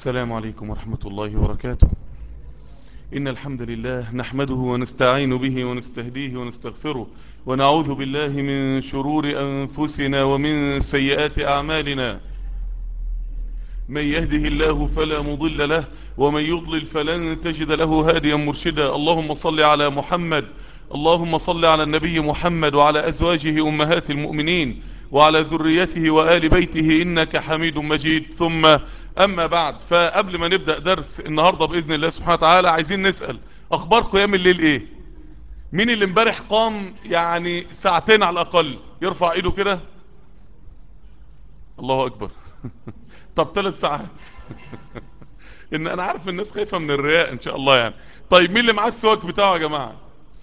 السلام عليكم ورحمة الله وبركاته إن الحمد لله نحمده ونستعين به ونستهديه ونستغفره ونعوذ بالله من شرور أنفسنا ومن سيئات أعمالنا من يهده الله فلا مضل له ومن يضلل فلن تجد له هاديا مرشدا اللهم صل على محمد اللهم صل على النبي محمد وعلى أزواجه أمهات المؤمنين وعلى ذريته وآل بيته إنك حميد مجيد ثم أما بعد فقبل ما نبدأ درس النهاردة بإذن الله سبحانه وتعالى عايزين نسأل أخبار قيام الليل إيه مين اللي امبارح قام يعني ساعتين على الأقل يرفع إيده كده الله أكبر طب ثلاث ساعات ان انا عارف الناس خايفة من الرياء ان شاء الله يعني طيب مين اللي معاه السواك بتاعه يا جماعة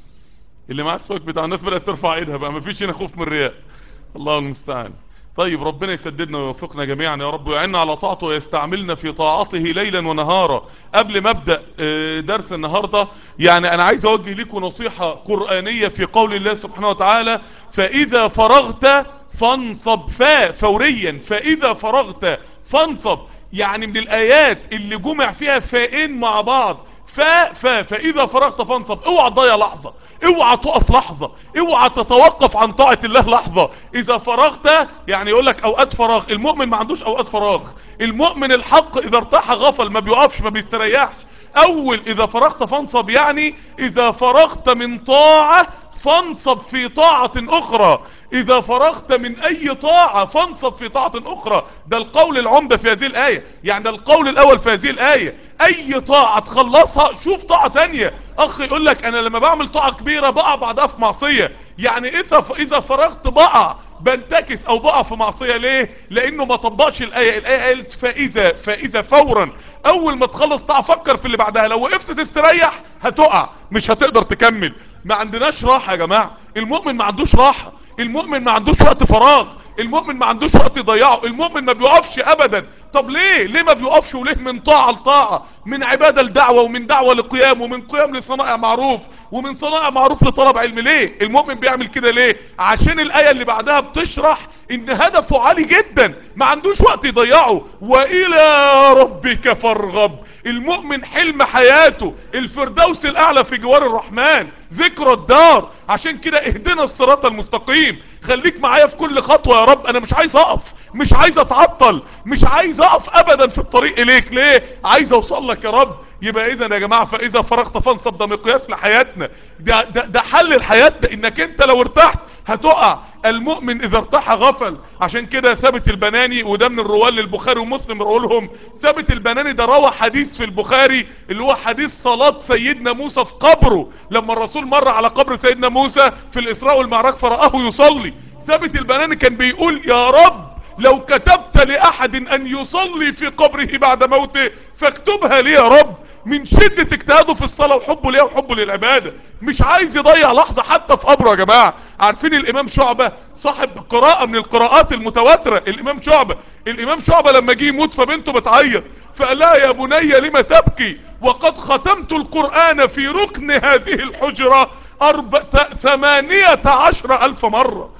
اللي معاه السواك بتاعه الناس بدأت ترفع ايدها بقى مفيش هنا خوف من الرياء الله المستعان طيب ربنا يسددنا ويوفقنا جميعا يا رب ويعنا على طاعته ويستعملنا في طاعته ليلا ونهارا قبل ما ابدا درس النهاردة يعني انا عايز اوجه لكم نصيحة قرآنية في قول الله سبحانه وتعالى فاذا فرغت فانصب فا فوريا فاذا فرغت فانصب يعني من الايات اللي جمع فيها فائين مع بعض فا فا فاذا فرغت فانصب اوعى تضيع لحظة اوعى تقف لحظة اوعى تتوقف عن طاعة الله لحظة اذا فرغت يعني يقول لك اوقات فراغ المؤمن ما عندوش اوقات فراغ المؤمن الحق اذا ارتاح غفل ما بيقفش ما بيستريحش اول اذا فرغت فانصب يعني اذا فرغت من طاعة فانصب في طاعة اخرى اذا فرغت من اي طاعة فانصب في طاعة اخرى ده القول العمدة في هذه الاية يعني ده القول الاول في هذه الاية اي طاعة تخلصها شوف طاعة تانية اخ يقول لك انا لما بعمل طاعة كبيرة بقع بعدها في معصية يعني اذا اذا فرغت بقع بنتكس او بقع في معصية ليه لانه ما طبقش الاية الاية قالت فاذا فاذا فورا اول ما تخلص طاعة فكر في اللي بعدها لو وقفت تستريح هتقع مش هتقدر تكمل ما عندناش راحة يا جماعة المؤمن ما عندوش راحة المؤمن ما عندوش وقت فراغ المؤمن ما عندوش وقت يضيعه المؤمن ما بيقفش ابدا طب ليه ليه ما بيقفش وليه من طاعة لطاعة من عبادة لدعوة ومن دعوة لقيام ومن قيام لصنائع معروف ومن صنائع معروف لطلب علم ليه المؤمن بيعمل كده ليه عشان الاية اللي بعدها بتشرح ان هدفه عالي جدا ما عندوش وقت يضيعه والى ربك فارغب المؤمن حلم حياته الفردوس الاعلى في جوار الرحمن ذكرى الدار عشان كده اهدنا الصراط المستقيم خليك معايا في كل خطوة يا رب انا مش عايز اقف مش عايز اتعطل مش عايز اقف ابدا في الطريق اليك ليه عايز اوصل لك يا رب يبقى اذا يا جماعة فاذا فرغت فانصب ده مقياس لحياتنا ده, ده, ده حل لحياتنا انك انت لو ارتحت هتقع المؤمن اذا ارتاح غفل عشان كده ثابت البناني وده من الرواه للبخاري ومسلم رقولهم ثابت البناني ده روى حديث في البخاري اللي هو حديث صلاة سيدنا موسى في قبره لما الرسول مر على قبر سيدنا موسى في الاسراء والمعراج فرآه يصلي ثابت البناني كان بيقول يا رب لو كتبت لأحد أن يصلي في قبره بعد موته فاكتبها لي يا رب من شدة اجتهاده في الصلاة وحبه ليها وحبه للعبادة مش عايز يضيع لحظة حتى في قبره يا جماعة عارفين الامام شعبة صاحب قراءة من القراءات المتواترة الامام شعبة الامام شعبة لما جه يموت فبنته بتعيط فقال لها يا بني لما تبكي وقد ختمت القرآن في ركن هذه الحجرة أربع ثمانية عشر ألف مرة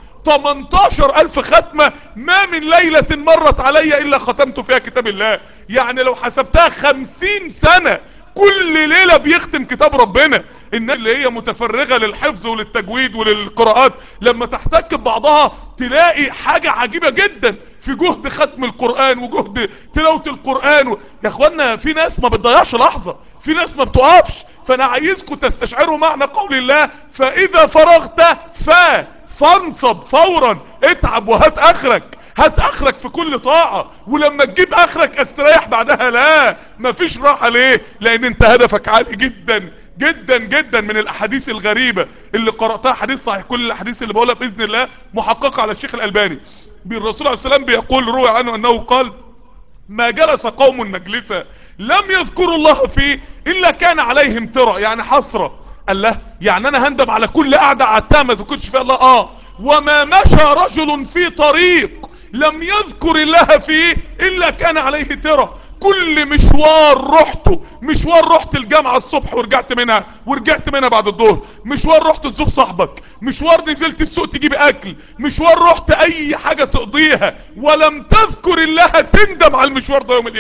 18 الف ختمة ما من ليلة مرت علي الا ختمت فيها كتاب الله يعني لو حسبتها 50 سنة كل ليلة بيختم كتاب ربنا الناس اللي هي متفرغة للحفظ وللتجويد وللقراءات لما تحتك ببعضها تلاقي حاجة عجيبة جدا في جهد ختم القرآن وجهد تلاوة القرآن و... يا اخوانا في ناس ما بتضيعش لحظة في ناس ما بتقفش فانا عايزكم تستشعروا معنى قول الله فاذا فرغت فا فانصب فورا اتعب وهات اخرك هات اخرك في كل طاعة ولما تجيب اخرك استريح بعدها لا مفيش راحة ليه لان انت هدفك عالي جدا جدا جدا من الاحاديث الغريبة اللي قرأتها حديث صحيح كل الاحاديث اللي بقولها باذن الله محققة على الشيخ الالباني بالرسول عليه السلام بيقول روي عنه انه قال ما جلس قوم مجلسا لم يذكروا الله فيه الا كان عليهم ترى يعني حسرة قال له يعني انا هندم على كل قعدة قعدتها ما ذكرتش فيها الله اه وما مشى رجل في طريق لم يذكر الله فيه الا كان عليه ترى كل مشوار رحته مشوار رحت الجامعة الصبح ورجعت منها ورجعت منها بعد الظهر مشوار رحت تزور صاحبك مشوار نزلت السوق تجيب اكل مشوار رحت اي حاجة تقضيها ولم تذكر الله تندم على المشوار ده يوم القيامة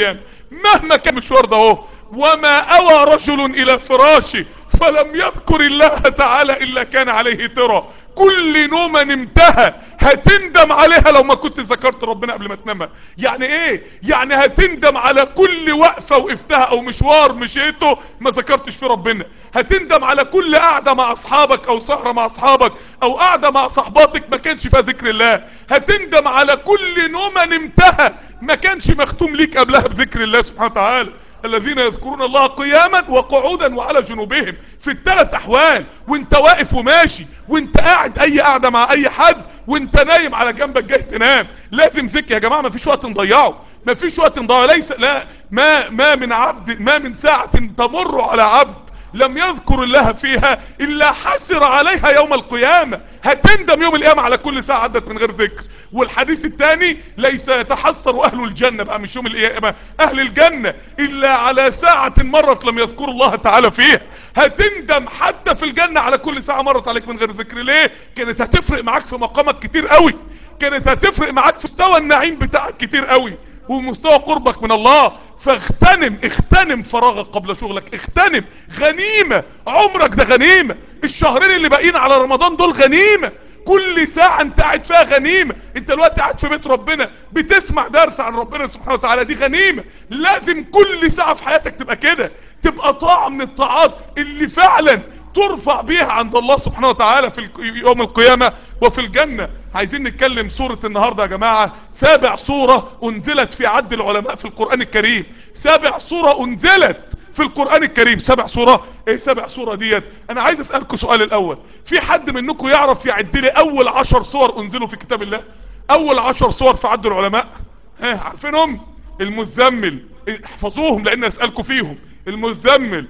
مهما كان مشوار ده اهو وما اوى رجل الى فراشه فلم يذكر الله تعالى الا كان عليه ترى كل نومة نمتها هتندم عليها لو ما كنت ذكرت ربنا قبل ما تنامها يعني ايه يعني هتندم على كل وقفة وقفتها او مشوار مشيته ما ذكرتش في ربنا هتندم على كل قعدة مع اصحابك او سهرة مع اصحابك او قعدة مع صحباتك ما كانش فيها ذكر الله هتندم على كل نومة نمتها ما كانش مختوم ليك قبلها بذكر الله سبحانه وتعالى الذين يذكرون الله قياما وقعودا وعلى جنوبهم في الثلاث احوال وانت واقف وماشي وانت قاعد اي قاعدة مع اي حد وانت نايم على جنبك جاي تنام لازم ذكر يا جماعة مفيش وقت نضيعه مفيش وقت نضيعه ليس لا ما ما من عبد ما من ساعة تمر على عبد لم يذكر الله فيها الا حسر عليها يوم القيامة هتندم يوم القيامة على كل ساعة عدت من غير ذكر والحديث الثاني ليس يتحسر اهل الجنة بقى مش يوم القيامة اهل الجنة الا على ساعة مرت لم يذكر الله تعالى فيها هتندم حتى في الجنة على كل ساعة مرت عليك من غير ذكر ليه كانت هتفرق معاك في مقامك كتير قوي كانت هتفرق معاك في مستوى النعيم بتاعك كتير قوي ومستوى قربك من الله فاغتنم اغتنم فراغك قبل شغلك اغتنم غنيمة عمرك ده غنيمة الشهرين اللي باقيين على رمضان دول غنيمة كل ساعة انت قاعد فيها غنيمة انت الوقت قاعد في بيت ربنا بتسمع درس عن ربنا سبحانه وتعالى دي غنيمة لازم كل ساعة في حياتك تبقى كده تبقى طاعة من الطاعات اللي فعلا ترفع بيها عند الله سبحانه وتعالى في يوم القيامة وفي الجنة عايزين نتكلم سورة النهاردة يا جماعة سابع سورة انزلت في عد العلماء في القرآن الكريم سابع سورة انزلت في القرآن الكريم سبع سورة ايه سبع سورة ديت انا عايز اسألكم سؤال الاول في حد منكم يعرف يعد لي اول عشر سور انزلوا في كتاب الله اول عشر سور في عد العلماء ها عارفينهم المزمل احفظوهم لان اسألكم فيهم المزمل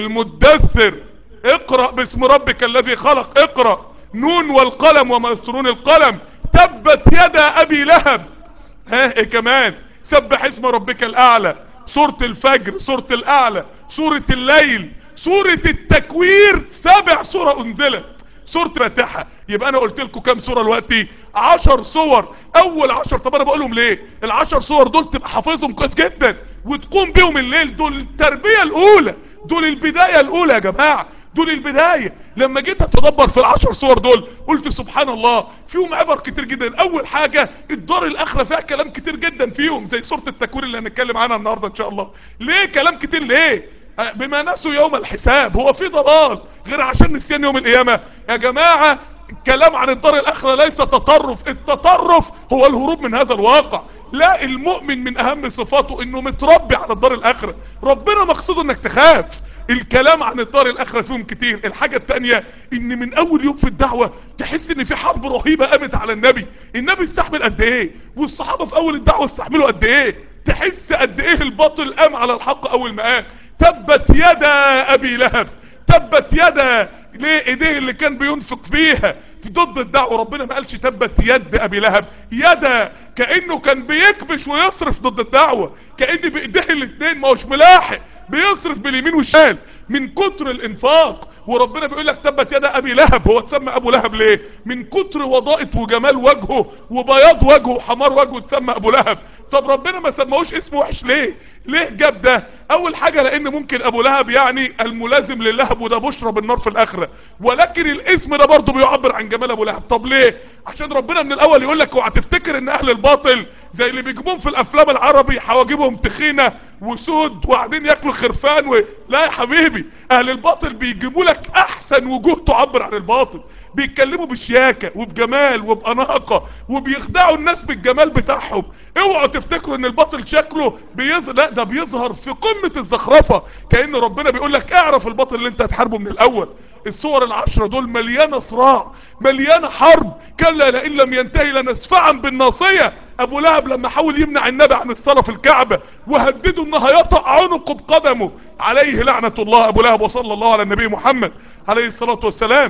المدثر اقرأ باسم ربك الذي خلق اقرأ نون والقلم وما يسرون القلم تبت يدا ابي لهب ها ايه كمان سبح اسم ربك الاعلى سورة الفجر سورة الاعلى سورة الليل سورة التكوير سبع سورة انزلت سورة فاتحة يبقى انا قلت لكم كام سورة دلوقتي عشر صور اول عشر طب انا بقولهم ليه العشر صور دول تبقى حافظهم كويس جدا وتقوم بيهم الليل دول التربية الاولى دول البداية الاولى يا جماعة دول البداية لما جيت اتدبر في العشر صور دول قلت سبحان الله فيهم عبر كتير جدا اول حاجة الدار الاخرة فيها كلام كتير جدا فيهم زي سورة التكوير اللي هنتكلم عنها النهاردة ان شاء الله ليه كلام كتير ليه بما نسوا يوم الحساب هو في ضلال غير عشان نسيان يوم القيامة يا جماعة الكلام عن الدار الاخرة ليس تطرف التطرف هو الهروب من هذا الواقع لا المؤمن من اهم صفاته انه متربي على الدار الاخرة ربنا مقصوده انك تخاف الكلام عن الدار الاخرة فيهم كتير الحاجة التانية ان من اول يوم في الدعوة تحس ان في حرب رهيبة قامت على النبي النبي استحمل قد ايه والصحابة في اول الدعوة استحملوا قد ايه تحس قد ايه الباطل قام على الحق اول ما قام تبت يدا ابي لهب تبت يدا ليه ايديه اللي كان بينفق فيها في ضد الدعوة ربنا ما قالش تبت يد ابي لهب يدا كأنه كان بيكبش ويصرف ضد الدعوة كأن بايديه الاثنين ما هوش ملاحق بيصرف باليمين والشمال من كتر الانفاق وربنا بيقول لك تبت يد ابي لهب هو اتسمى ابو لهب ليه من كتر وضائط وجمال وجهه وبياض وجهه وحمار وجهه اتسمى ابو لهب طب ربنا ما سماهوش اسم وحش ليه ليه جاب ده اول حاجة لان ممكن ابو لهب يعني الملازم للهب وده بشرى بالنار في الاخرة ولكن الاسم ده برضه بيعبر عن جمال ابو لهب طب ليه عشان ربنا من الاول يقول لك اوعى تفتكر ان اهل الباطل زي اللي بيجيبوهم في الافلام العربي حواجبهم تخينة وسود وقاعدين ياكلوا خرفان و... لا يا حبيبي اهل الباطل بيجيبوا لك احسن وجوه تعبر عن الباطل بيتكلموا بشياكة وبجمال وبأناقة وبيخدعوا الناس بالجمال بتاعهم اوعوا تفتكروا ان الباطل شكله بيظهر لا ده بيظهر في قمة الزخرفة كأن ربنا بيقول لك اعرف الباطل اللي انت هتحاربه من الاول الصور العشرة دول مليانة صراع مليانة حرب كلا لئن لم ينتهي لنسفعا بالناصية ابو لهب لما حاول يمنع النبي عن الصلاة في الكعبة وهدده انه هيطأ عنقه بقدمه عليه لعنة الله ابو لهب وصلى الله على النبي محمد عليه الصلاة والسلام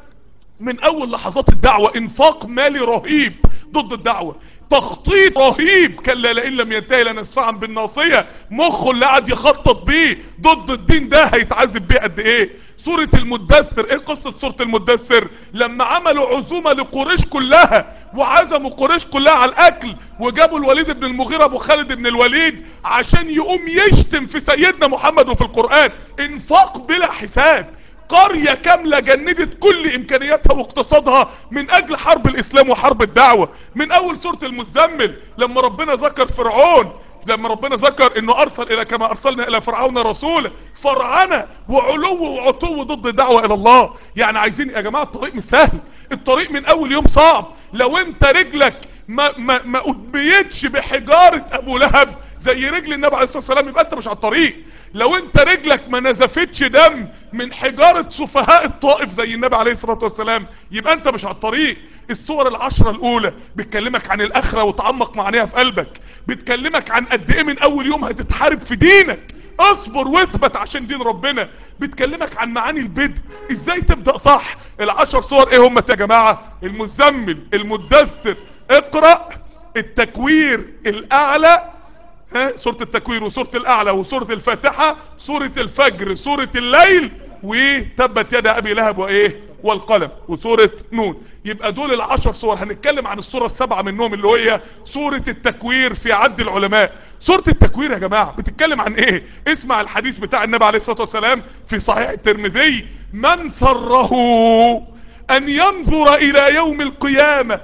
من اول لحظات الدعوة انفاق مالي رهيب ضد الدعوة تخطيط رهيب كلا لئن لم ينتهي لنسفعا بالناصية مخه اللي قاعد يخطط بيه ضد الدين ده هيتعذب بيه قد ايه سورة المدثر ايه قصة سورة المدثر لما عملوا عزومة لقريش كلها وعزموا قريش كلها على الاكل وجابوا الوليد بن المغيرة ابو خالد بن الوليد عشان يقوم يشتم في سيدنا محمد وفي القرآن انفاق بلا حساب قرية كاملة جندت كل امكانياتها واقتصادها من اجل حرب الاسلام وحرب الدعوة من اول سورة المزمل لما ربنا ذكر فرعون لما ربنا ذكر انه ارسل الى كما ارسلنا الى فرعون رسولا فرعنة وعلو وعتو ضد الدعوة الى الله يعني عايزين يا جماعة الطريق مش سهل الطريق من اول يوم صعب لو انت رجلك ما ما ما اتبيتش بحجارة ابو لهب زي رجل النبي عليه الصلاة والسلام يبقى انت مش على الطريق لو انت رجلك ما نزفتش دم من حجارة سفهاء الطائف زي النبي عليه الصلاة والسلام يبقى انت مش على الطريق الصور العشرة الاولى بتكلمك عن الاخرة وتعمق معانيها في قلبك بتكلمك عن قد ايه من اول يوم هتتحارب في دينك اصبر واثبت عشان دين ربنا بتكلمك عن معاني البدء ازاي تبدأ صح العشر صور ايه هم يا جماعة المزمل المدثر اقرأ التكوير الاعلى ها سورة التكوير وسورة الاعلى وسورة الفاتحة سورة الفجر سورة الليل وتبت يد ابي لهب وايه والقلم وسورة نون يبقى دول العشر صور هنتكلم عن الصورة السبعة منهم اللي هي سورة التكوير في عد العلماء سورة التكوير يا جماعة بتتكلم عن ايه اسمع الحديث بتاع النبي عليه الصلاة والسلام في صحيح الترمذي من سره ان ينظر الى يوم القيامة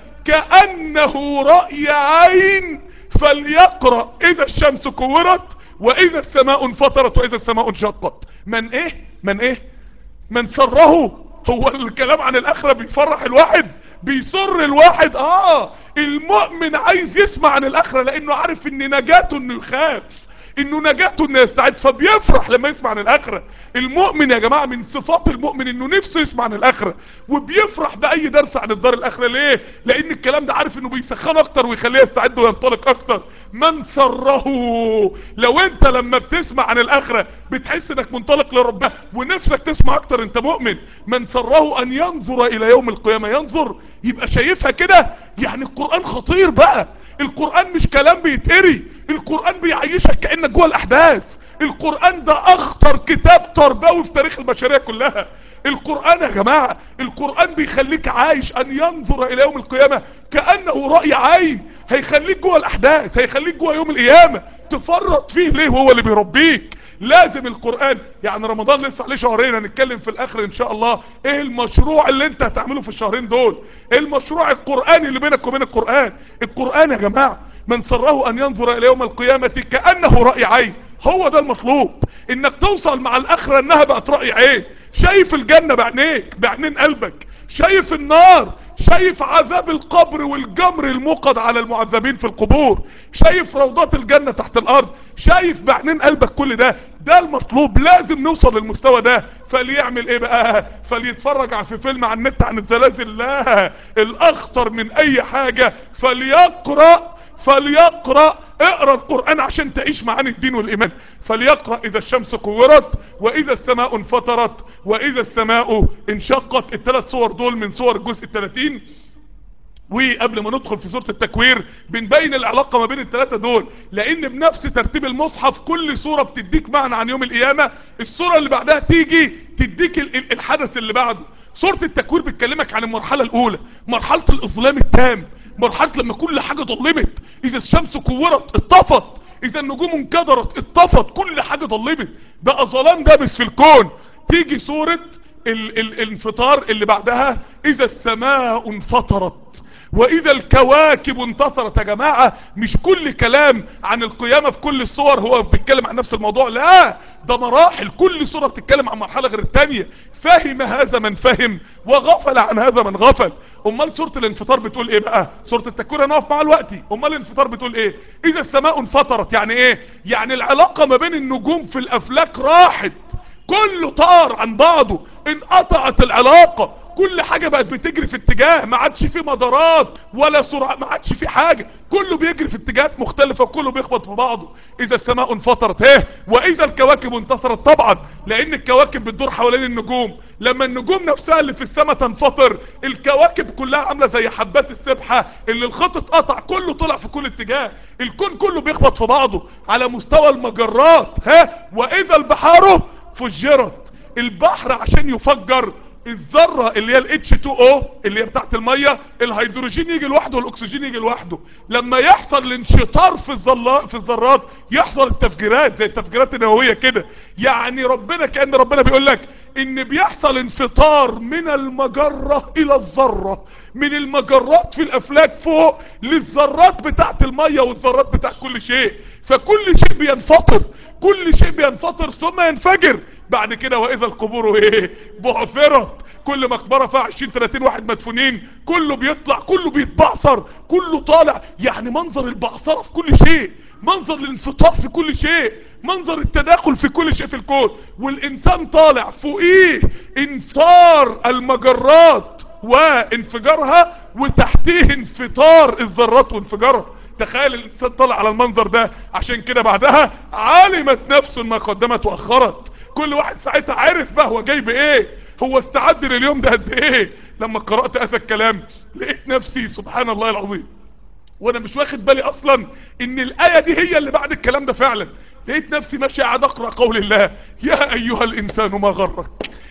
كأنه رأي عين فليقرأ اذا الشمس كورت واذا السماء انفطرت واذا السماء انشقت من ايه من ايه من سره هو الكلام عن الاخرة بيفرح الواحد بيسر الواحد اه المؤمن عايز يسمع عن الاخرة لانه عارف ان نجاته انه يخاف انه نجاته انه يستعد فبيفرح لما يسمع عن الاخرة المؤمن يا جماعة من صفات المؤمن انه نفسه يسمع عن الاخرة وبيفرح باي درس عن الدار الاخرة ليه لان الكلام ده عارف انه بيسخنه اكتر ويخليه يستعد وينطلق اكتر من سره لو انت لما بتسمع عن الاخرة بتحس انك منطلق لربنا ونفسك تسمع اكتر انت مؤمن من سره ان ينظر الى يوم القيامة ينظر يبقى شايفها كده يعني القرآن خطير بقى القرآن مش كلام بيتقري القرآن بيعيشك كأنك جوه الاحداث القرآن ده اخطر كتاب تربوي في تاريخ البشرية كلها القرآن يا جماعة القرآن بيخليك عايش ان ينظر الى يوم القيامة كأنه رأي عين هيخليك جوه الاحداث هيخليك جوه يوم القيامة تفرط فيه ليه هو اللي بيربيك لازم القرآن يعني رمضان لسه عليه شهرين هنتكلم في الاخر ان شاء الله ايه المشروع اللي انت هتعمله في الشهرين دول ايه المشروع القرآني اللي بينك وبين القرآن القرآن يا جماعة من سره ان ينظر الى يوم القيامة كأنه رأي عين هو ده المطلوب انك توصل مع الاخرة انها بقت رأي عين شايف الجنة بعينيك بعينين قلبك شايف النار شايف عذاب القبر والجمر الموقد على المعذبين في القبور شايف روضات الجنة تحت الارض شايف بعينين قلبك كل ده ده المطلوب لازم نوصل للمستوى ده فليعمل ايه بقى فليتفرج في فيلم على النت عن الزلازل لا الاخطر من اي حاجة فليقرأ فليقرأ اقرأ القرآن عشان تعيش معاني الدين والإيمان فليقرأ إذا الشمس كورت وإذا السماء انفطرت وإذا السماء انشقت الثلاث صور دول من صور الجزء الثلاثين وقبل ما ندخل في سورة التكوير بنبين العلاقة ما بين الثلاثة دول لان بنفس ترتيب المصحف كل سورة بتديك معنى عن يوم القيامة السورة اللي بعدها تيجي تديك الحدث اللي بعده سورة التكوير بتكلمك عن المرحلة الاولى مرحلة الاظلام التام مرحلة لما كل حاجة ضلمت اذا الشمس كورت اتطفت اذا النجوم انكدرت اتطفت كل حاجة ضلمت بقى ظلام دابس في الكون تيجي سورة ال ال الانفطار اللي بعدها اذا السماء انفطرت واذا الكواكب انتصرت يا جماعة مش كل كلام عن القيامة في كل الصور هو بيتكلم عن نفس الموضوع لا ده مراحل كل صورة بتتكلم عن مرحلة غير التانية فهم هذا من فهم وغفل عن هذا من غفل امال سورة الانفطار بتقول ايه بقى سورة التكوير هنقف مع الوقت امال الانفطار بتقول ايه اذا السماء انفطرت يعني ايه يعني العلاقة ما بين النجوم في الافلاك راحت كله طار عن بعضه انقطعت العلاقة كل حاجة بقت بتجري في اتجاه ما عادش في مدارات ولا سرعة ما عادش في حاجة كله بيجري في اتجاهات مختلفة وكله بيخبط في بعضه اذا السماء انفطرت ايه واذا الكواكب انتصرت طبعا لان الكواكب بتدور حوالين النجوم لما النجوم نفسها اللي في السماء تنفطر الكواكب كلها عاملة زي حبات السبحة اللي الخط اتقطع كله طلع في كل اتجاه الكون كله بيخبط في بعضه على مستوى المجرات ها واذا البحار فجرت البحر عشان يفجر الذرة اللي هي ال H2O اللي هي بتاعت المية الهيدروجين يجي لوحده والاكسجين يجي لوحده لما يحصل الانشطار في الظلات في الذرات يحصل التفجيرات زي التفجيرات النووية كده يعني ربنا كأن ربنا بيقول لك ان بيحصل انفطار من المجرة الى الذرة من المجرات في الافلاك فوق للذرات بتاعت المية والذرات بتاعت كل شيء فكل شيء بينفطر كل شيء بينفطر ثم ينفجر بعد كده واذا القبور ايه بعثرت كل مقبره فيها 20 30 واحد مدفونين كله بيطلع كله بيتبعثر كله طالع يعني منظر البعثره في كل شيء منظر الانفطار في كل شيء منظر التداخل في كل شيء في الكون والانسان طالع فوقيه انفطار المجرات وانفجارها وتحتيه انفطار الذرات وانفجارها تخيل الانسان طلع على المنظر ده عشان كده بعدها علمت نفس ما قدمت واخرت كل واحد ساعتها عرف بقى هو جاي بايه هو استعد لليوم ده قد ايه لما قرأت هذا الكلام لقيت نفسي سبحان الله العظيم وانا مش واخد بالي اصلا ان الاية دي هي اللي بعد الكلام ده فعلا لقيت نفسي ماشي قاعد اقرأ قول الله يا ايها الانسان ما غرك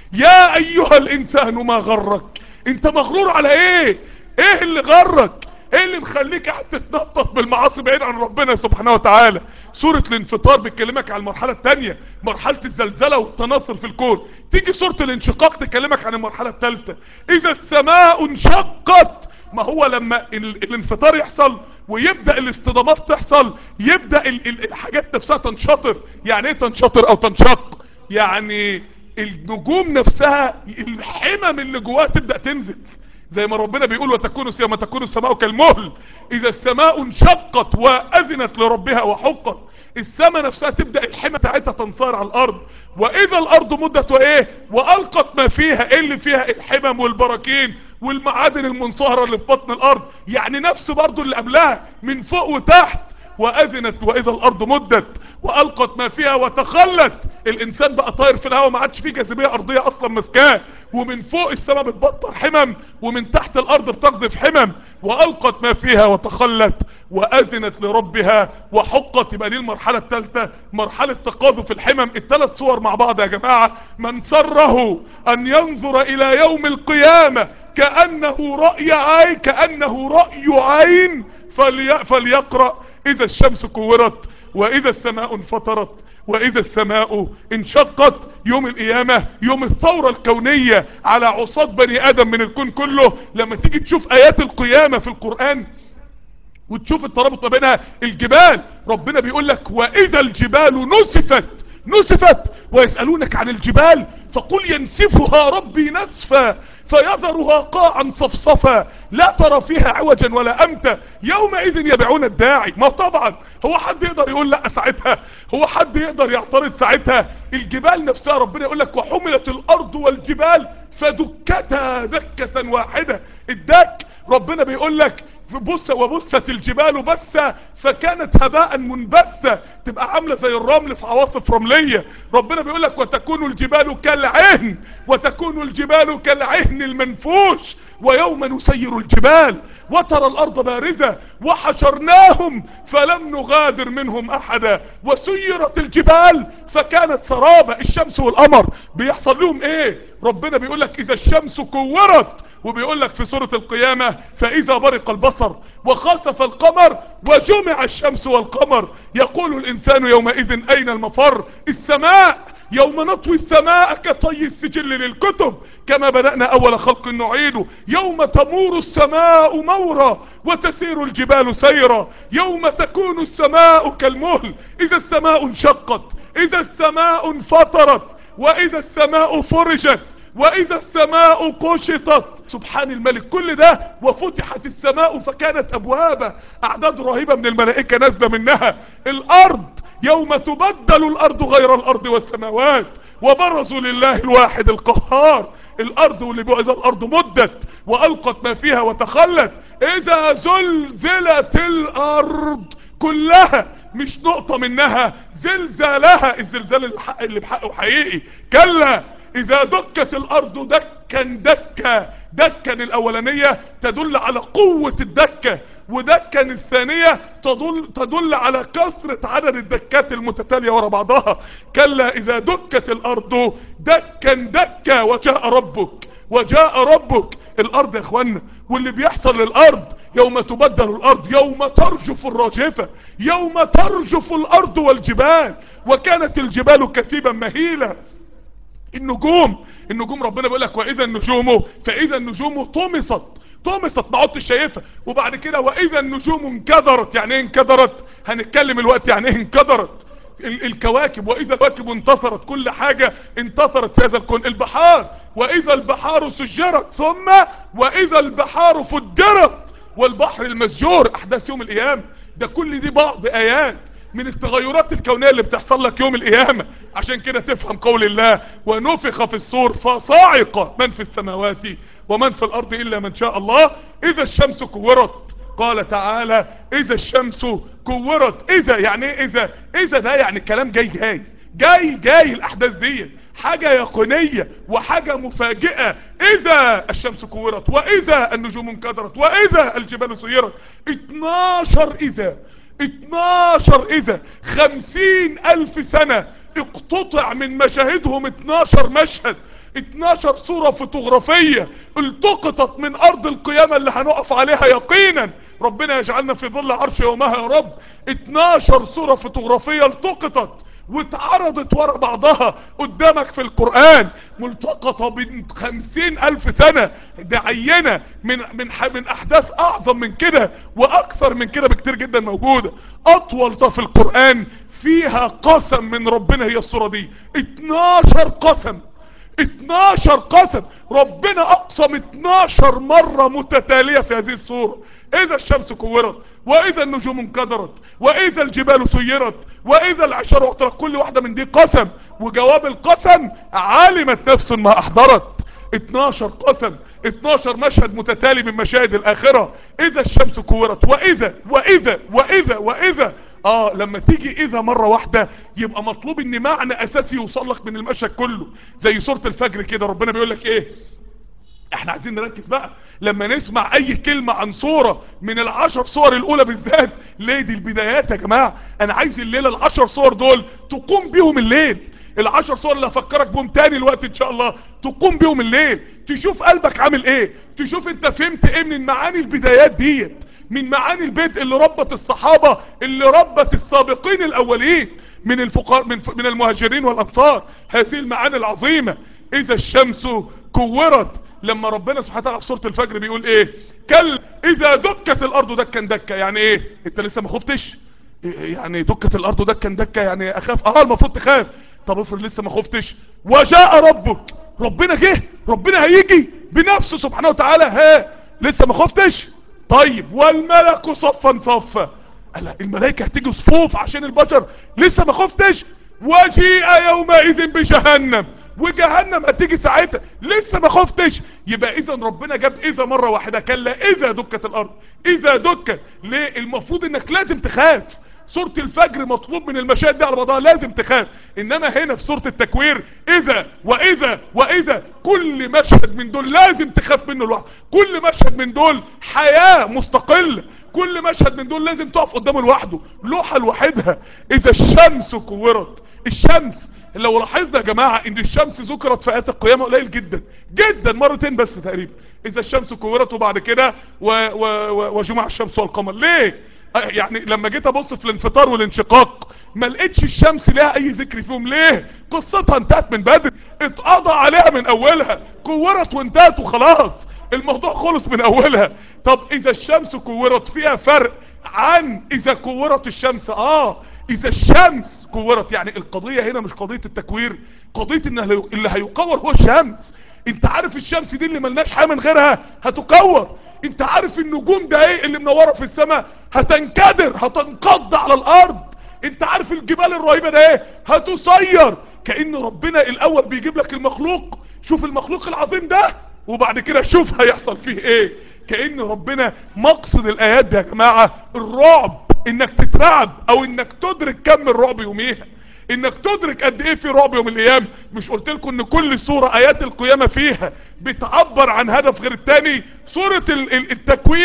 يا ايها الانسان ما غرك انت مغرور على ايه ايه اللي غرك ايه اللي مخليك قاعد تتنطط بالمعاصي بعيد عن ربنا سبحانه وتعالى سورة الانفطار بتكلمك عن المرحلة التانية مرحلة الزلزلة والتناثر في الكون تيجي سورة الانشقاق تكلمك عن المرحلة التالتة اذا السماء انشقت ما هو لما ال الانفطار يحصل ويبدأ الاصطدامات تحصل يبدأ ال ال الحاجات نفسها تنشطر يعني ايه تنشطر او تنشق يعني النجوم نفسها الحمم اللي جواها تبدأ تنزل زي ما ربنا بيقول وتكون يوم تكون السماء كالمهل اذا السماء انشقت واذنت لربها وحقت السماء نفسها تبدأ الحمى بتاعتها تنصار على الارض واذا الارض مدت وايه والقت ما فيها ايه اللي فيها الحمم والبراكين والمعادن المنصهرة اللي في بطن الارض يعني نفس برضو اللي قبلها من فوق وتحت واذنت واذا الارض مدت والقت ما فيها وتخلت الانسان بقى طاير في الهواء ما عادش فيه جاذبيه ارضيه اصلا ماسكاه ومن فوق السماء بتبطر حمم ومن تحت الارض بتقذف حمم والقت ما فيها وتخلت واذنت لربها وحقت يبقى دي المرحله الثالثه مرحله تقاذف الحمم الثلاث صور مع بعض يا جماعه من سره ان ينظر الى يوم القيامه كانه راي عين كانه راي عين فلي فليقرأ اذا الشمس كورت واذا السماء انفطرت واذا السماء انشقت يوم القيامة يوم الثورة الكونية على عصاة بني ادم من الكون كله لما تيجي تشوف ايات القيامة في القرآن وتشوف الترابط ما بينها الجبال ربنا بيقول لك واذا الجبال نسفت نسفت ويسألونك عن الجبال فقل ينسفها ربي نسفا فيذرها قاعا صفصفا لا ترى فيها عوجا ولا امتا يومئذ يبيعون الداعي ما طبعا هو حد يقدر يقول لا ساعتها هو حد يقدر يعترض ساعتها الجبال نفسها ربنا يقول لك وحملت الارض والجبال فدكتا دكة واحدة الدك ربنا بيقول لك بص وبست الجبال بسة فكانت هباء منبثة تبقى عاملة زي الرمل في عواصف رملية ربنا بيقول لك وتكون الجبال كالعهن وتكون الجبال كالعهن المنفوش ويوم نسير الجبال وترى الارض بارزة وحشرناهم فلم نغادر منهم احدا وسيرت الجبال فكانت سرابة الشمس والقمر بيحصل لهم ايه ربنا بيقول لك اذا الشمس كورت وبيقول لك في سورة القيامة فاذا برق البصر وخسف القمر وجمع الشمس والقمر يقول الانسان يومئذ اين المفر السماء يوم نطوي السماء كطي السجل للكتب كما بدأنا اول خلق نعيده يوم تمور السماء مورا وتسير الجبال سيرا يوم تكون السماء كالمهل اذا السماء انشقت اذا السماء انفطرت واذا السماء فرجت واذا السماء قشطت سبحان الملك كل ده وفتحت السماء فكانت ابوابا اعداد رهيبة من الملائكة نازلة منها الارض يوم تبدل الارض غير الارض والسماوات وبرزوا لله الواحد القهار الارض واللي بقى اذا الارض مدت والقت ما فيها وتخلت اذا زلزلت الارض كلها مش نقطة منها زلزالها الزلزال الحق اللي بحقه حقيقي كلا اذا دكت الارض دكا دكا دكا الاولانية تدل على قوة الدكة ودكا الثانية تدل, تدل على كثرة عدد الدكات المتتالية ورا بعضها كلا اذا دكت الارض دكا دكا وجاء ربك وجاء ربك الارض يا اخوانا واللي بيحصل للارض يوم تبدل الارض يوم ترجف الراجفة يوم ترجف الارض والجبال وكانت الجبال كثيبا مهيلة النجوم النجوم ربنا بيقول لك واذا النجوم فاذا النجوم طمست طمست ما عدتش شايفها وبعد كده واذا النجوم انكدرت يعني ايه انكدرت هنتكلم الوقت يعني ايه انكدرت ال الكواكب واذا الكواكب انتصرت كل حاجة انتصرت في هذا الكون البحار واذا البحار سجرت ثم واذا البحار فجرت والبحر المسجور احداث يوم القيامة ده كل دي بعض ايات من التغيرات الكونية اللي بتحصل لك يوم القيامة عشان كده تفهم قول الله ونفخ في الصور فصاعق من في السماوات ومن في الارض الا من شاء الله اذا الشمس كورت قال تعالى اذا الشمس كورت اذا يعني ايه اذا اذا ده يعني كلام جاي جاي جاي جاي الاحداث دي حاجة يقينية وحاجة مفاجئة اذا الشمس كورت واذا النجوم انكدرت واذا الجبال سيرت 12 اذا 12 اذا 50 الف سنة اقتطع من مشاهدهم 12 مشهد 12 صورة فوتوغرافية التقطت من ارض القيامة اللي هنقف عليها يقينا ربنا يجعلنا في ظل عرش يومها يا رب 12 صورة فوتوغرافية التقطت واتعرضت ورا بعضها قدامك في القرآن ملتقطة من خمسين الف سنة ده عينة من, من, من احداث اعظم من كده واكثر من كده بكتير جدا موجودة اطول صف في القرآن فيها قسم من ربنا هي الصورة دي 12 قسم 12 قسم ربنا اقسم 12 مرة متتالية في هذه الصورة اذا الشمس كورت واذا النجوم انكدرت واذا الجبال سيرت واذا العشر اعترت كل واحدة من دي قسم وجواب القسم علمت نفس ما احضرت 12 قسم 12 مشهد متتالي من مشاهد الاخرة اذا الشمس كورت واذا واذا واذا واذا اه لما تيجي اذا مرة واحدة يبقى مطلوب ان معنى اساسي يوصل لك من المشهد كله زي سورة الفجر كده ربنا بيقول لك ايه احنا عايزين نركز بقى لما نسمع اي كلمة عن صورة من العشر صور الاولى بالذات ليه دي البدايات يا جماعة انا عايز الليلة العشر صور دول تقوم بيهم الليل العشر صور اللي هفكرك بهم تاني الوقت ان شاء الله تقوم بيهم الليل تشوف قلبك عامل ايه تشوف انت فهمت ايه من معاني البدايات ديت من معاني البيت اللي ربت الصحابة اللي ربت السابقين الاولين من الفقراء من, من المهاجرين والانصار هذه المعاني العظيمة اذا الشمس كورت لما ربنا سبحانه وتعالى في سوره الفجر بيقول ايه كل اذا دكت الارض دكا دكا يعني ايه انت لسه ما خفتش يعني دكت الارض دكا دكا يعني اخاف اه المفروض تخاف طب افرض لسه ما خفتش وجاء ربك ربنا جه ربنا هيجي بنفسه سبحانه وتعالى ها لسه ما خفتش طيب والملك صفا صفا لا الملائكه هتيجي صفوف عشان البشر لسه ما خفتش وجيء يومئذ بجهنم وجهنم هتيجي ساعتها لسه ما خفتش يبقى اذا ربنا جاب اذا مرة واحدة كلا اذا دكت الارض اذا دكت ليه المفروض انك لازم تخاف سورة الفجر مطلوب من المشاهد دي على بعضها لازم تخاف انما هنا في سورة التكوير اذا واذا واذا كل مشهد من دول لازم تخاف منه لوحده كل مشهد من دول حياة مستقلة كل مشهد من دول لازم تقف قدامه لوحده لوحة لوحدها اذا الشمس كورت الشمس لو لاحظنا يا جماعة ان الشمس ذكرت في ايات القيامة قليل جدا جدا مرتين بس تقريبا اذا الشمس كورت وبعد كده وجمع الشمس والقمر ليه يعني لما جيت ابص في الانفطار والانشقاق ما لقيتش الشمس لها اي ذكر فيهم ليه قصتها انتهت من بدري اتقضى عليها من اولها كورت وانتهت وخلاص الموضوع خلص من اولها طب اذا الشمس كورت فيها فرق عن اذا كورت الشمس اه اذا الشمس كورت يعني القضية هنا مش قضية التكوير قضية ان اللي هيكور هو الشمس انت عارف الشمس دي اللي ملناش حاجة من غيرها هتكور انت عارف النجوم ده ايه اللي منورة في السماء هتنكدر هتنقض على الارض انت عارف الجبال الرهيبة ده ايه هتصير كأن ربنا الاول بيجيب لك المخلوق شوف المخلوق العظيم ده وبعد كده شوف هيحصل فيه ايه كأن ربنا مقصد الايات دي يا جماعة الرعب انك تترعب او انك تدرك كم الرعب يوميها انك تدرك قد ايه في رعب يوم الايام مش قلت لكم ان كل سورة ايات القيامة فيها بتعبر عن هدف غير التاني سورة التكوير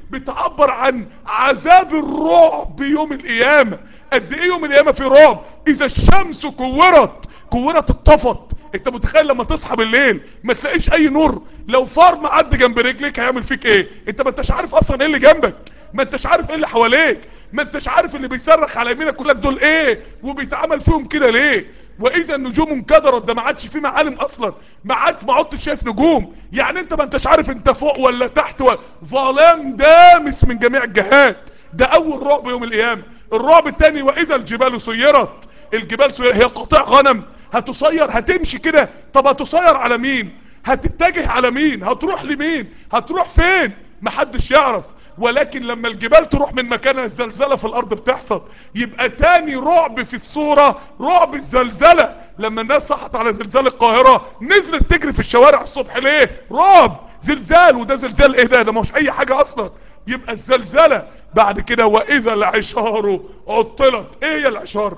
بتعبر عن عذاب الرعب يوم القيامة قد ايه يوم القيامة في رعب اذا الشمس كورت كورت اتطفت انت متخيل لما تصحى بالليل ما تلاقيش اي نور لو فار معدي جنب رجليك هيعمل فيك ايه انت ما انتش عارف اصلا ايه اللي جنبك ما انتش عارف ايه اللي حواليك ما انتش عارف اللي بيصرخ على يمينك كلك دول ايه وبيتعمل فيهم كده ليه واذا النجوم انكدرت ده ما عادش في معالم اصلا ما عادش ما عدتش شايف نجوم يعني انت ما انتش عارف انت فوق ولا تحت ولا ظلام دامس من جميع الجهات ده اول رعب يوم القيامه الرعب الثاني واذا الجبال سيرت الجبال سيرت هي قطع غنم هتصير هتمشي كده طب هتصير على مين هتتجه على مين هتروح لمين هتروح فين محدش يعرف ولكن لما الجبال تروح من مكانها الزلزلة في الارض بتحصل يبقى تاني رعب في الصورة رعب الزلزلة لما الناس صحت على زلزال القاهرة نزلت تجري في الشوارع الصبح ليه رعب زلزال وده زلزال ايه ده ده مش اي حاجة اصلا يبقى الزلزلة بعد كده واذا العشار عطلت ايه هي العشار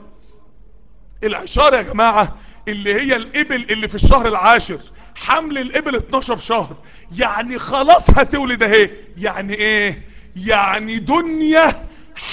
العشار يا جماعة اللي هي الابل اللي في الشهر العاشر حمل الابل 12 شهر يعني خلاص هتولد اهي يعني ايه يعني دنيا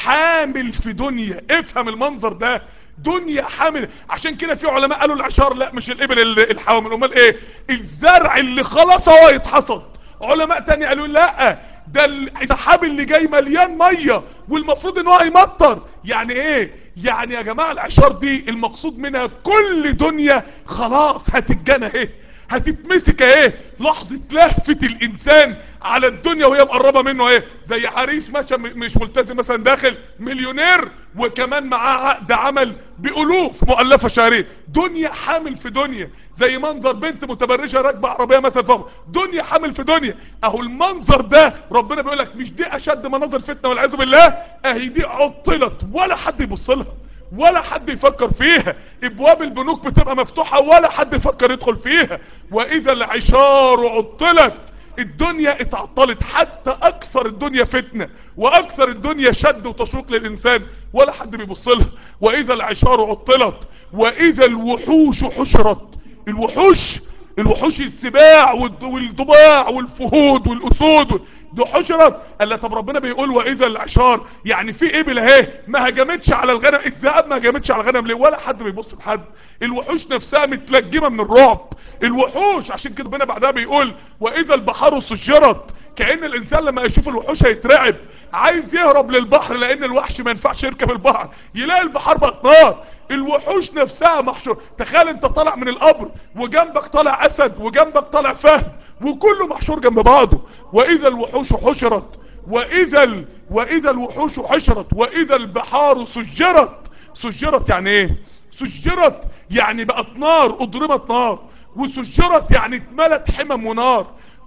حامل في دنيا افهم المنظر ده دنيا حامل عشان كده في علماء قالوا العشار لا مش الابل ال- الحوامل امال ايه الزرع اللي خلاص هو يتحصد علماء تاني قالوا لا ده السحاب اللي جاي مليان ميه والمفروض ان هو هيمطر يعني ايه يعني يا جماعه العشار دي المقصود منها كل دنيا خلاص هتتجنى اهي هتتمسك اهي لحظة لهفة الانسان على الدنيا وهي مقربة منه اهي زي عريس ماشي م- مش ملتزم مثلا داخل مليونير وكمان معاه عقد عمل بألوف مؤلفة شهرين دنيا حامل في دنيا زي منظر بنت متبرجة راكبة عربية مثلا فوق دنيا حامل في دنيا اهو المنظر ده ربنا بيقول لك مش دي اشد مناظر فتنة والعياذ بالله اهي دي عطلت ولا حد يبص لها ولا حد يفكر فيها ابواب البنوك بتبقى مفتوحة ولا حد يفكر يدخل فيها واذا العشار عطلت الدنيا اتعطلت حتى اكثر الدنيا فتنة واكثر الدنيا شد وتشويق للانسان ولا حد بيبص لها واذا العشار عطلت واذا الوحوش حشرت الوحوش الوحوش السباع والد- والضباع والفهود والاسود دي حشرت قال لا طب ربنا بيقول واذا العشار يعني في ابل اهي ما هجمتش على الغنم الذئاب ما هجمتش على الغنم ليه ولا حد بيبص لحد الوحوش نفسها متلجمه من الرعب الوحوش عشان كده ربنا بعدها بيقول واذا البحار سجرت كأن الانسان لما يشوف الوحوش هيترعب عايز يهرب للبحر لان الوحش ما ينفعش يركب البحر يلاقي البحار بقت نار الوحوش نفسها محشور تخيل انت طالع من القبر وجنبك طالع اسد وجنبك طالع فهد وكله محشور جنب بعضه واذا الوحوش حشرت واذا ال... واذا الوحوش حشرت واذا البحار سجرت سجرت يعني ايه سجرت يعني بقت نار اضرمت نار وسجرت يعني اتملت حمم ونار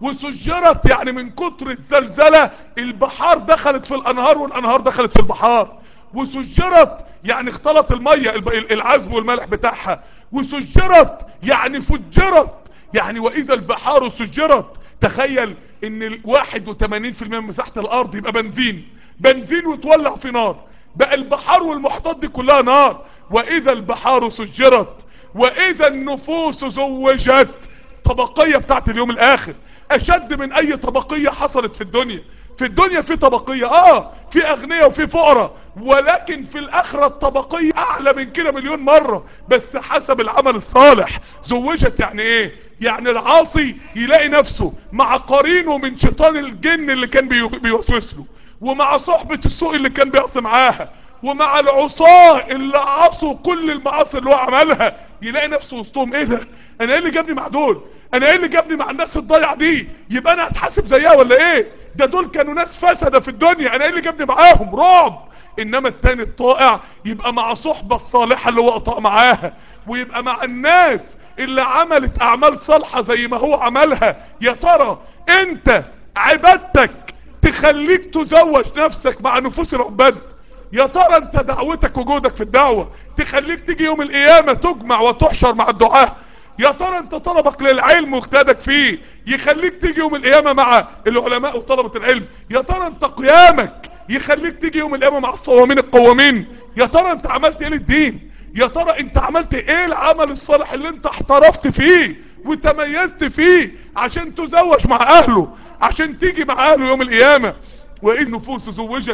وسجرت يعني من كتر الزلزلة البحار دخلت في الانهار والانهار دخلت في البحار وسجرت يعني اختلط المية الب- العذب والملح بتاعها وسجرت يعني فجرت يعني واذا البحار سجرت تخيل ان ال 81% من مساحة الارض يبقى بنزين بنزين وتولع في نار بقى البحار والمحيطات دي كلها نار واذا البحار سجرت واذا النفوس زوجت طبقية بتاعت اليوم الاخر اشد من اي طبقية حصلت في الدنيا في الدنيا في طبقية اه في اغنياء وفي فقراء ولكن في الاخرة الطبقية اعلى من كده مليون مرة بس حسب العمل الصالح زوجت يعني ايه يعني العاصي يلاقي نفسه مع قرينه من شيطان الجن اللي كان بيو- بيوسوس له ومع صحبة السوء اللي كان بيعصي معاها ومع العصاة اللي عصوا كل المعاصي اللي هو عملها يلاقي نفسه وسطهم ايه ده انا ايه اللي جابني مع دول انا ايه اللي جابني مع الناس الضايعة دي يبقى انا هتحاسب زيها ولا ايه ده دول كانوا ناس فسدة في الدنيا انا ايه اللي جابني معاهم رعب انما التاني الطائع يبقى مع صحبة الصالحة اللي هو قطع معاها ويبقى مع الناس اللي عملت اعمال صالحة زي ما هو عملها يا ترى انت عبادتك تخليك تزوج نفسك مع نفوس العباد يا ترى انت دعوتك وجودك في الدعوة تخليك تيجي يوم القيامة تجمع وتحشر مع الدعاء يا ترى انت طلبك للعلم واجتهادك فيه يخليك تيجي يوم القيامة مع العلماء وطلبة العلم يا ترى انت قيامك يخليك تيجي يوم القيامة مع الصوامين القوامين يا ترى انت عملت ايه للدين يا ترى انت عملت ايه العمل الصالح اللي انت احترفت فيه وتميزت فيه عشان تزوج مع اهله عشان تيجي مع اهله يوم القيامة واذا النفوس زوجت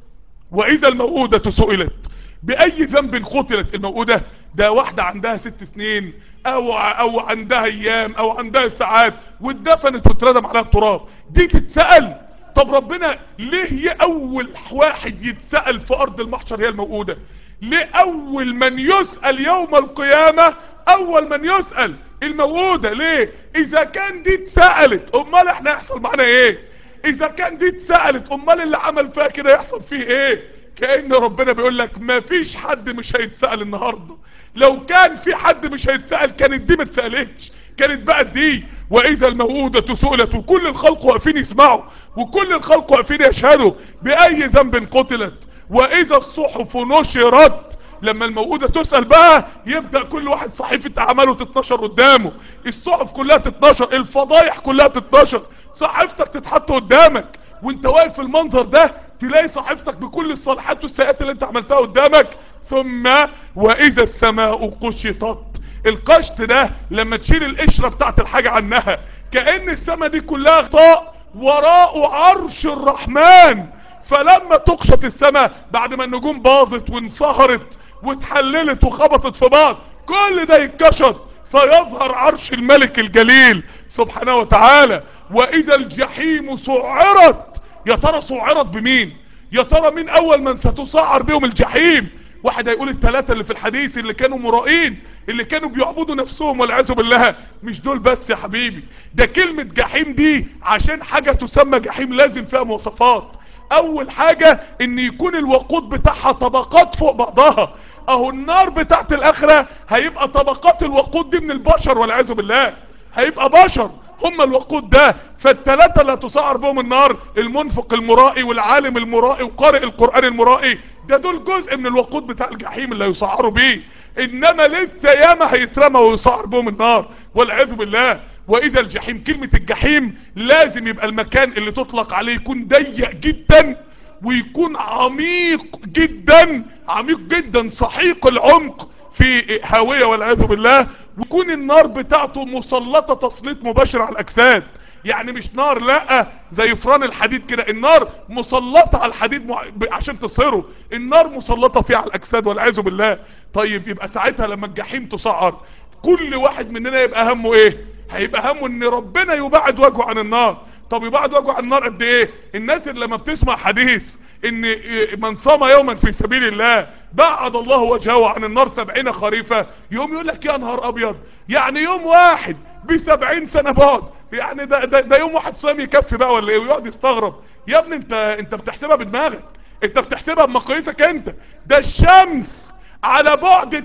واذا الموءودة سئلت باي ذنب قتلت الموءودة ده واحدة عندها ست سنين او او عندها ايام او عندها ساعات واتدفنت واتردم عليها التراب دي تتسأل طب ربنا ليه هي اول واحد يتسأل في ارض المحشر هي الموءودة ليه اول من يسأل يوم القيامة اول من يسأل الموءودة ليه اذا كان دي اتسألت امال احنا يحصل معنا ايه اذا كان دي اتسألت امال اللي عمل فيها كده يحصل فيه ايه كأن ربنا بيقول لك ما فيش حد مش هيتسأل النهاردة لو كان في حد مش هيتسأل كانت دي ما اتسألتش كانت بقى دي واذا الموءودة سئلت وكل الخلق واقفين يسمعوا وكل الخلق واقفين يشهدوا باي ذنب قتلت واذا الصحف نشرت لما الموءودة تسأل بقى يبدأ كل واحد صحيفة اعماله تتنشر قدامه الصحف كلها تتنشر الفضايح كلها تتنشر صحيفتك تتحط قدامك وانت واقف في المنظر ده تلاقي صحيفتك بكل الصالحات والسيئات اللي انت عملتها قدامك ثم واذا السماء قشطت القشط ده لما تشيل القشرة بتاعت الحاجة عنها كأن السماء دي كلها غطاء وراءه عرش الرحمن فلما تقشط السماء بعد ما النجوم باظت وانصهرت واتحللت وخبطت في بعض كل ده يتكشط فيظهر عرش الملك الجليل سبحانه وتعالى واذا الجحيم سعرت يا ترى سعرت بمين يا ترى مين اول من ستسعر بهم الجحيم واحد هيقول الثلاثة اللي في الحديث اللي كانوا مرائين اللي كانوا بيعبدوا نفسهم والعياذ بالله مش دول بس يا حبيبي ده كلمة جحيم دي عشان حاجة تسمى جحيم لازم فيها مواصفات اول حاجة ان يكون الوقود بتاعها طبقات فوق بعضها اهو النار بتاعت الاخرة هيبقى طبقات الوقود دي من البشر والعياذ بالله هيبقى بشر هم الوقود ده فالتلاتة اللي تسعر بهم النار المنفق المرائي والعالم المرائي وقارئ القرآن المرائي ده دول جزء من الوقود بتاع الجحيم اللي يسعروا بيه انما لسه ياما هيترمى ويسعر بهم النار والعياذ بالله واذا الجحيم كلمة الجحيم لازم يبقى المكان اللي تطلق عليه يكون ضيق جدا ويكون عميق جدا عميق جدا صحيق العمق في هاوية والعياذ بالله ويكون النار بتاعته مسلطة تسليط مباشر على الاجساد يعني مش نار لا زي فران الحديد كده النار مسلطة على الحديد مع... عشان تصهره النار مسلطة فيه على الاجساد والعياذ بالله طيب يبقى ساعتها لما الجحيم تسعر كل واحد مننا يبقى همه ايه هيبقى همه ان ربنا يبعد وجهه عن النار طب يبعد وجهه عن النار قد ايه الناس اللي لما بتسمع حديث ان من صام يوما في سبيل الله بعد الله وجهه عن النار سبعين خريفة يوم يقول لك يا نهار ابيض يعني يوم واحد بسبعين سنة بعد يعني ده, ده, ده يوم واحد صام يكفي بقى ولا ايه ويقعد يستغرب يا ابني انت انت بتحسبها بدماغك انت بتحسبها بمقاييسك انت ده الشمس على بعد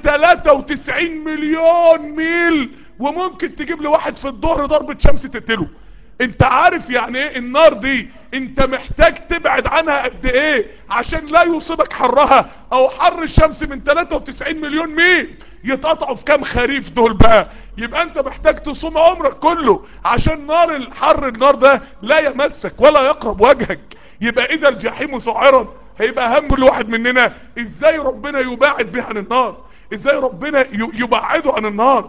93 مليون ميل وممكن تجيب لواحد في الظهر ضربة شمس تقتله انت عارف يعني ايه النار دي انت محتاج تبعد عنها قد ايه عشان لا يصيبك حرها او حر الشمس من 93 مليون ميل يتقطعوا في كام خريف دول بقى يبقى انت محتاج تصوم عمرك كله عشان نار الحر النار ده لا يمسك ولا يقرب وجهك يبقى اذا الجحيم سعرت هيبقى هم الواحد مننا ازاي ربنا يباعد به عن النار ازاي ربنا يبعده عن النار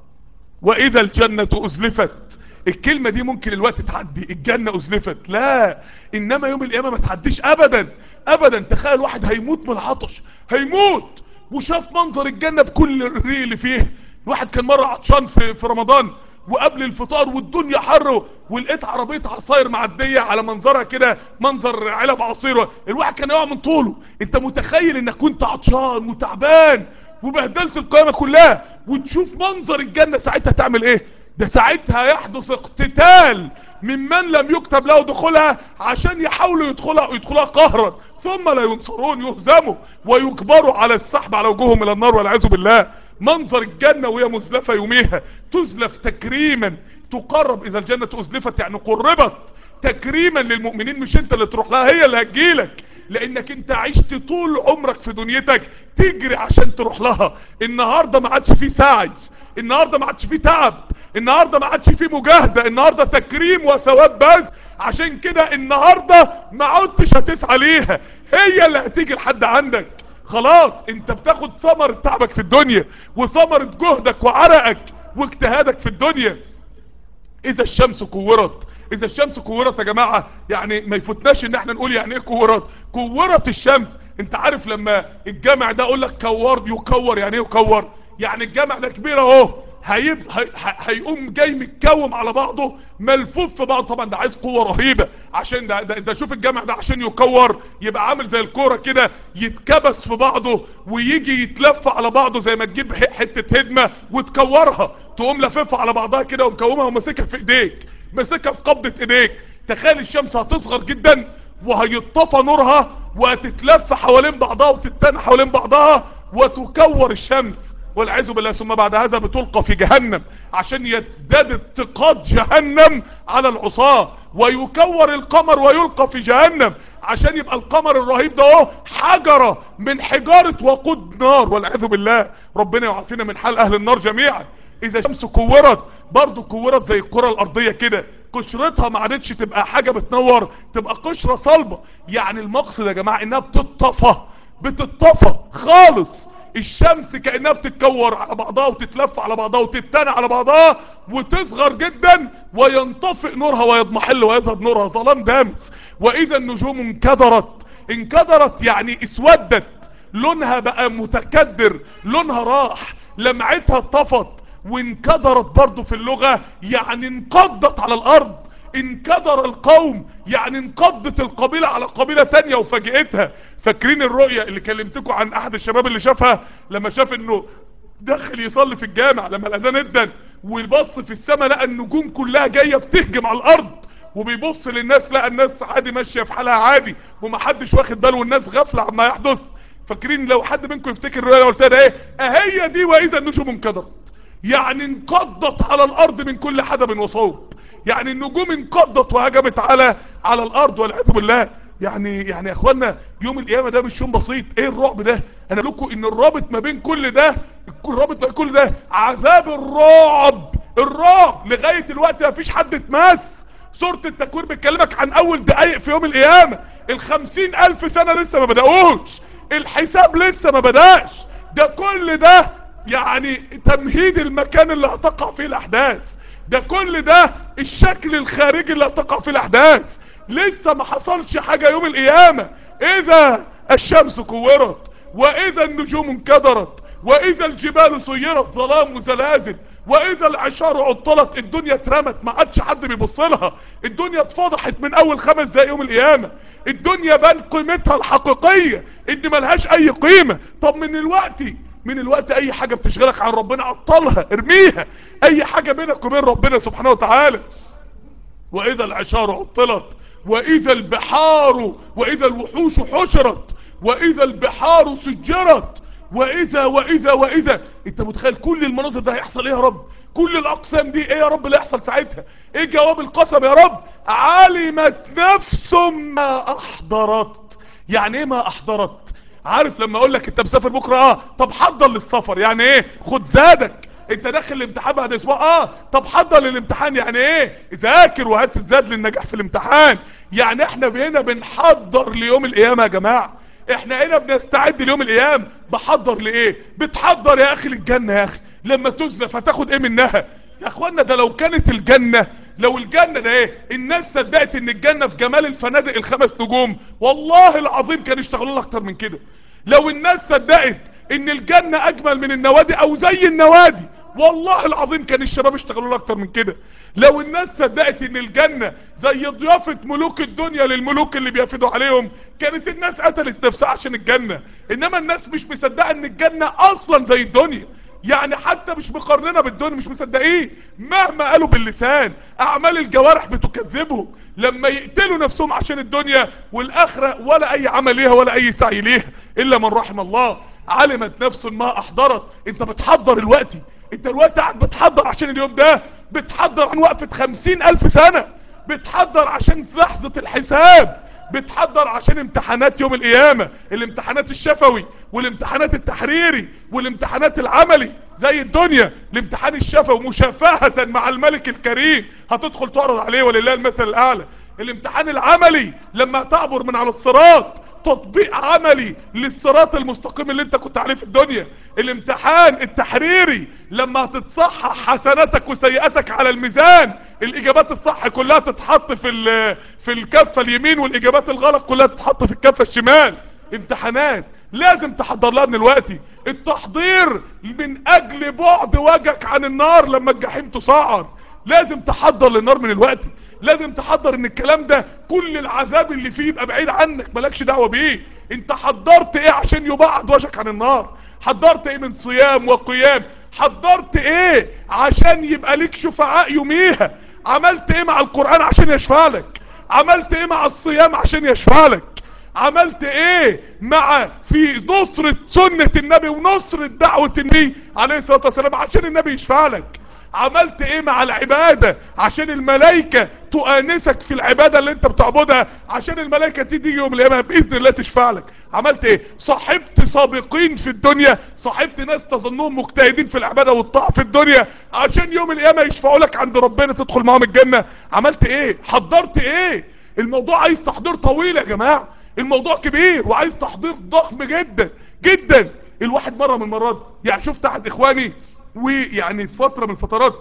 واذا الجنة ازلفت الكلمة دي ممكن الوقت تعدي الجنة ازلفت لا انما يوم القيامة ما تعديش ابدا ابدا تخيل واحد هيموت من العطش هيموت وشاف منظر الجنة بكل الريق اللي فيه الواحد كان مرة عطشان في, في رمضان وقبل الفطار والدنيا حر ولقيت عربية عصاير معدية على منظرها كده منظر علب عصير الواحد كان يقع من طوله انت متخيل انك كنت عطشان وتعبان وبهدلت القيامة كلها وتشوف منظر الجنة ساعتها تعمل ايه ده ساعتها يحدث اقتتال ممن لم يكتب له دخولها عشان يحاولوا يدخلها يدخلها قهرا ثم لا ينصرون يهزموا ويجبروا على السحب على وجوههم الى النار والعياذ بالله منظر الجنة وهي مزلفة يوميها تزلف تكريما تقرب اذا الجنة ازلفت يعني قربت تكريما للمؤمنين مش انت اللي تروح لها هي اللي هتجيلك لانك انت عشت طول عمرك في دنيتك تجري عشان تروح لها النهاردة ما عادش فيه سعي النهاردة ما عادش فيه تعب النهاردة ما عادش فيه مجاهدة النهاردة تكريم وثواب بس عشان كده النهاردة ما عدتش هتسعى ليها هي اللي هتيجي لحد عندك خلاص انت بتاخد ثمرة تعبك في الدنيا وثمرة جهدك وعرقك واجتهادك في الدنيا اذا الشمس كورت اذا الشمس كورت يا جماعة يعني ما يفوتناش ان احنا نقول يعني ايه كورت كورت الشمس انت عارف لما الجامع ده اقول لك كور يكور يعني ايه يكور يعني الجامع ده كبير اهو هيب... هي... هيقوم جاي متكوم على بعضه ملفوف في بعض طبعا ده عايز قوة رهيبة عشان ده, ده, ده شوف الجامع ده عشان يكور يبقى عامل زي الكورة كده يتكبس في بعضه ويجي يتلف على بعضه زي ما تجيب حتة هدمة وتكورها تقوم لففها على بعضها كده ومكومها وماسكها في ايديك ماسكها في قبضة ايديك تخيل الشمس هتصغر جدا وهيطفى نورها وهتتلف حوالين بعضها وتتنى حوالين بعضها وتكور الشمس والعياذ بالله ثم بعد هذا بتلقى في جهنم عشان يزداد اتقاد جهنم على العصاة ويكور القمر ويلقى في جهنم عشان يبقى القمر الرهيب ده اهو حجرة من حجارة وقود نار والعياذ بالله ربنا يعافينا من حال اهل النار جميعا اذا الشمس كورت برضو كورت زي الكرة الارضية كده قشرتها ما عادتش تبقى حاجة بتنور تبقى قشرة صلبة يعني المقصد يا جماعة انها بتطفى بتطفى خالص الشمس كأنها بتتكور على بعضها وتتلف على بعضها وتتنى على بعضها وتصغر جدا وينطفئ نورها ويضمحل ويذهب نورها ظلام دامس واذا النجوم انكدرت انكدرت يعني اسودت لونها بقى متكدر لونها راح لمعتها اتطفت وانكدرت برضو في اللغة يعني انقضت على الارض انكدر القوم يعني انقضت القبيلة على قبيلة تانية وفاجئتها فاكرين الرؤية اللي كلمتكم عن احد الشباب اللي شافها لما شاف انه دخل يصلي في الجامع لما الاذان ادن ويبص في السماء لقى النجوم كلها جاية بتهجم على الارض وبيبص للناس لقى الناس عادي ماشية في حالها عادي ومحدش واخد باله والناس غافلة عما يحدث فاكرين لو حد منكم يفتكر الرؤية قلت ده ايه اهي دي واذا النجوم انكدرت يعني انقضت على الارض من كل حدب وصوب يعني النجوم انقضت وهجمت على على الارض والعياذ بالله يعني يعني يا اخوانا يوم القيامه ده مش يوم بسيط ايه الرعب ده انا بقول لكم ان الرابط ما بين كل ده الرابط ما بين كل ده عذاب الرعب الرعب لغايه دلوقتي ما فيش حد اتماس سوره التكوير بتكلمك عن اول دقايق في يوم القيامه الخمسين الف سنه لسه ما بدأوش الحساب لسه ما بدأش ده كل ده يعني تمهيد المكان اللي هتقع فيه الاحداث ده كل ده الشكل الخارجي اللي هتقع فيه الاحداث لسه ما حصلش حاجة يوم القيامة اذا الشمس كورت واذا النجوم انكدرت واذا الجبال سيرت ظلام وزلازل واذا العشار عطلت الدنيا اترمت ما عادش حد بيبص لها الدنيا اتفضحت من اول خمس دقايق يوم القيامة الدنيا بان قيمتها الحقيقية ان ملهاش اي قيمة طب من الوقت من الوقت اي حاجة بتشغلك عن ربنا عطلها ارميها اي حاجة بينك وبين ربنا سبحانه وتعالى واذا العشار عطلت واذا البحار واذا الوحوش حشرت واذا البحار سجرت واذا واذا واذا انت متخيل كل المناظر ده هيحصل ايه يا رب كل الاقسام دي ايه يا رب اللي هيحصل ساعتها ايه جواب القسم يا رب علمت نفس ما احضرت يعني ايه ما احضرت عارف لما اقول لك انت مسافر بكره اه طب حضر للسفر يعني ايه خد زادك انت داخل الامتحان بعد اسبوع اه طب حضر للامتحان يعني ايه ذاكر وهات الزاد للنجاح في الامتحان يعني احنا هنا بنحضر ليوم القيامه يا جماعه احنا هنا بنستعد ليوم القيامه بحضر لايه بتحضر يا اخي للجنه يا اخي لما تزلف هتاخد ايه منها يا اخوانا ده لو كانت الجنه لو الجنة ده ايه الناس صدقت ان الجنة في جمال الفنادق الخمس نجوم والله العظيم كان يشتغلوا لها اكتر من كده لو الناس صدقت ان الجنة اجمل من النوادي او زي النوادي والله العظيم كان الشباب يشتغلوا لها اكتر من كده لو الناس صدقت ان الجنة زي ضيافة ملوك الدنيا للملوك اللي بيفدوا عليهم كانت الناس قتلت نفسها عشان الجنة انما الناس مش مصدقة ان الجنة اصلا زي الدنيا يعني حتى مش مقارننا بالدنيا مش مصدقين مهما قالوا باللسان اعمال الجوارح بتكذبهم لما يقتلوا نفسهم عشان الدنيا والاخرة ولا اي عمل ليها ولا اي سعي ليها الا من رحم الله علمت نفس ما احضرت انت بتحضر الوقت انت الوقت قاعد بتحضر عشان اليوم ده بتحضر عن وقفة خمسين الف سنة بتحضر عشان لحظة الحساب بتحضر عشان امتحانات يوم القيامة الامتحانات الشفوي والامتحانات التحريري والامتحانات العملي زي الدنيا الامتحان الشفوي مشافهة مع الملك الكريم هتدخل تعرض عليه ولله المثل الاعلى الامتحان العملي لما تعبر من على الصراط تطبيق عملي للصراط المستقيم اللي انت كنت عليه في الدنيا الامتحان التحريري لما هتتصحح حسناتك وسيئاتك على الميزان الاجابات الصح كلها تتحط في ال- في الكفة اليمين والاجابات الغلط كلها تتحط في الكفة الشمال امتحانات لازم تحضر لها من الوقت التحضير من اجل بعد وجهك عن النار لما الجحيم تصعد لازم تحضر للنار من الوقت لازم تحضر ان الكلام ده كل العذاب اللي فيه يبقى بعيد عنك مالكش دعوة بيه انت حضرت ايه عشان يبعد وجهك عن النار حضرت ايه من صيام وقيام حضرت ايه عشان يبقى ليك شفعاء يوميها عملت ايه مع القرآن عشان يشفع لك عملت ايه مع الصيام عشان يشفع لك عملت ايه مع في نصرة سنة النبي ونصرة دعوة النبي عليه الصلاة والسلام عشان النبي يشفع لك عملت ايه مع العبادة عشان الملائكة تؤانسك في العبادة اللي انت بتعبدها عشان الملائكة تيجي يوم القيامة بإذن الله تشفع لك عملت ايه صاحبت سابقين في الدنيا صاحبت ناس تظنهم مجتهدين في العبادة والطاعة في الدنيا عشان يوم القيامة يشفعوا لك عند ربنا تدخل معاهم الجنة عملت ايه حضرت ايه الموضوع عايز تحضير طويل يا جماعة الموضوع كبير وعايز تحضير ضخم جدا جدا الواحد مرة من المرات يعني شفت احد اخواني ويعني في فترة من الفترات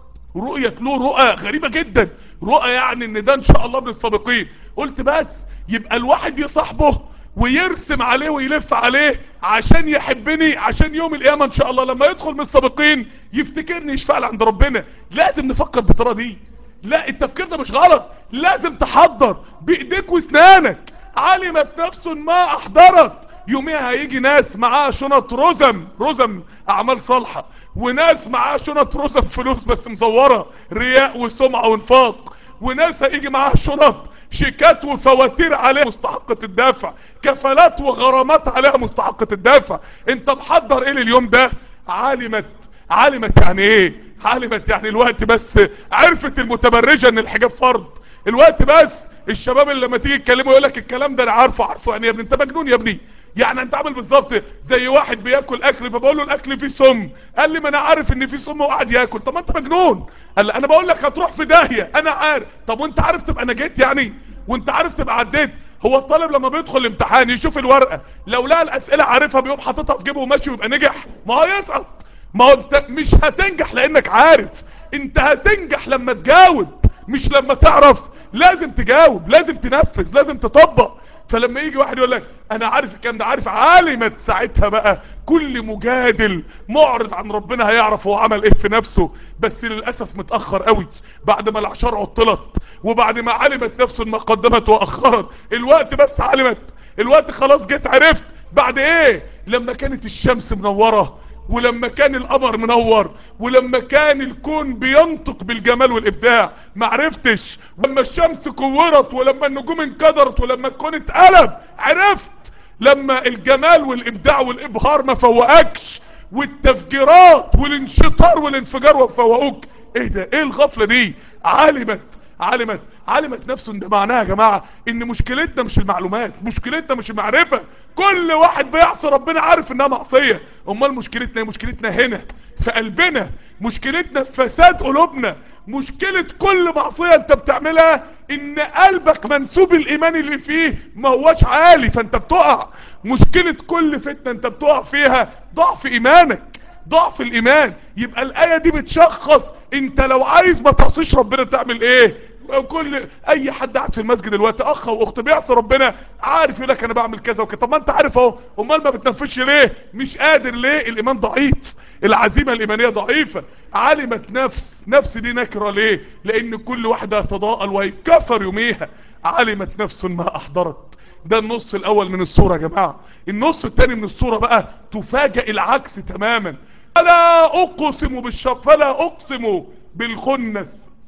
رؤية له رؤى غريبة جدا رؤى يعني ان ده ان شاء الله من السابقين قلت بس يبقى الواحد يصاحبه ويرسم عليه ويلف عليه عشان يحبني عشان يوم القيامة ان شاء الله لما يدخل من السابقين يفتكرني يشفع لي عند ربنا لازم نفكر بالطريقة دي لا التفكير ده مش غلط لازم تحضر بايديك واسنانك علمت نفس ما احضرت يوميها هيجي ناس معاها شنط رزم رزم اعمال صالحة وناس معاها شنط رزم فلوس بس مزورة رياء وسمعة وانفاق وناس هيجي معاها شنط شيكات وفواتير عليها مستحقة الدافع كفالات وغرامات عليها مستحقة الدافع انت محضر ايه لليوم ده علمت علمت يعني ايه علمت يعني الوقت بس عرفت المتبرجة ان الحجاب فرض الوقت بس الشباب اللي لما تيجي تكلمه يقول لك الكلام ده انا عارفه عارفه يعني يا ابني انت مجنون يا ابني يعني انت عامل بالظبط زي واحد بياكل اكل فبقول له الاكل فيه سم قال لي ما انا عارف ان فيه سم وقعد ياكل طب ما انت مجنون قال لي انا بقول لك هتروح في داهيه انا عارف طب وانت عارف تبقى نجيت يعني وانت عارف تبقى عديت هو الطالب لما بيدخل الامتحان يشوف الورقه لو لقى الاسئله عارفها بيقوم حاططها في جيبه وماشي ويبقى نجح ما هو يسقط ما هو انت مش هتنجح لانك عارف انت هتنجح لما تجاوب مش لما تعرف لازم تجاوب لازم تنفذ لازم تطبق فلما يجي واحد يقول لك انا عارف الكلام ده عارف علمت ساعتها بقى كل مجادل معرض عن ربنا هيعرف هو عمل ايه في نفسه بس للاسف متاخر قوي بعد ما الاعشار عطلت وبعد ما علمت نفسه ما قدمت واخرت الوقت بس علمت الوقت خلاص جيت عرفت بعد ايه لما كانت الشمس منوره ولما كان القمر منور ولما كان الكون بينطق بالجمال والابداع معرفتش ولما الشمس كورت ولما النجوم انكدرت ولما الكون اتقلب عرفت لما الجمال والابداع والابهار ما فوقكش والتفجيرات والانشطار والانفجار وفوقوك ايه ده ايه الغفلة دي علمت علمت علمت نفسه ان ده معناها يا جماعة ان مشكلتنا مش المعلومات مشكلتنا مش المعرفة كل واحد بيعصي ربنا عارف انها معصية امال مشكلتنا ايه مشكلتنا هنا في قلبنا مشكلتنا في فساد قلوبنا مشكلة كل معصية انت بتعملها ان قلبك منسوب الايمان اللي فيه ما هوش عالي فانت بتقع مشكلة كل فتنة انت بتقع فيها ضعف ايمانك ضعف الايمان يبقى الاية دي بتشخص انت لو عايز ما تعصيش ربنا تعمل ايه كل اي حد قاعد في المسجد دلوقتي اخ واخت بيعصي ربنا عارف يقول لك انا بعمل كذا وكذا طب ما انت عارف اهو امال ما بتنفذش ليه مش قادر ليه الايمان ضعيف العزيمة الايمانية ضعيفة علمت نفس نفس دي نكرة ليه لان كل واحدة يتضاءل ويكفر يوميها علمت نفس ما احضرت ده النص الاول من الصورة يا جماعة النص التاني من الصورة بقى تفاجئ العكس تماما فلا اقسم بالشق فلا اقسم بالخنس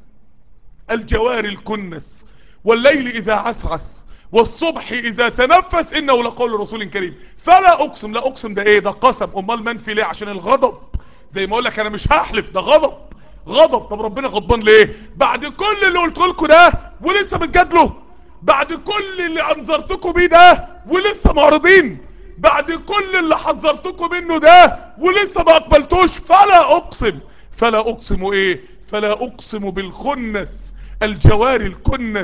الجوار الكنس والليل اذا عسعس والصبح اذا تنفس انه لقول رسول كريم فلا اقسم لا اقسم ده ايه ده قسم امال منفي ليه عشان الغضب زي ما اقول لك انا مش هحلف ده غضب غضب طب ربنا غضبان ليه بعد كل اللي قلت لكم ده ولسه بتجادلوا بعد كل اللي انذرتكم بيه ده ولسه معرضين بعد كل اللي حذرتكم منه ده ولسه ما اقبلتوش فلا اقسم فلا اقسم ايه فلا اقسم بالخنس الجوار الكنس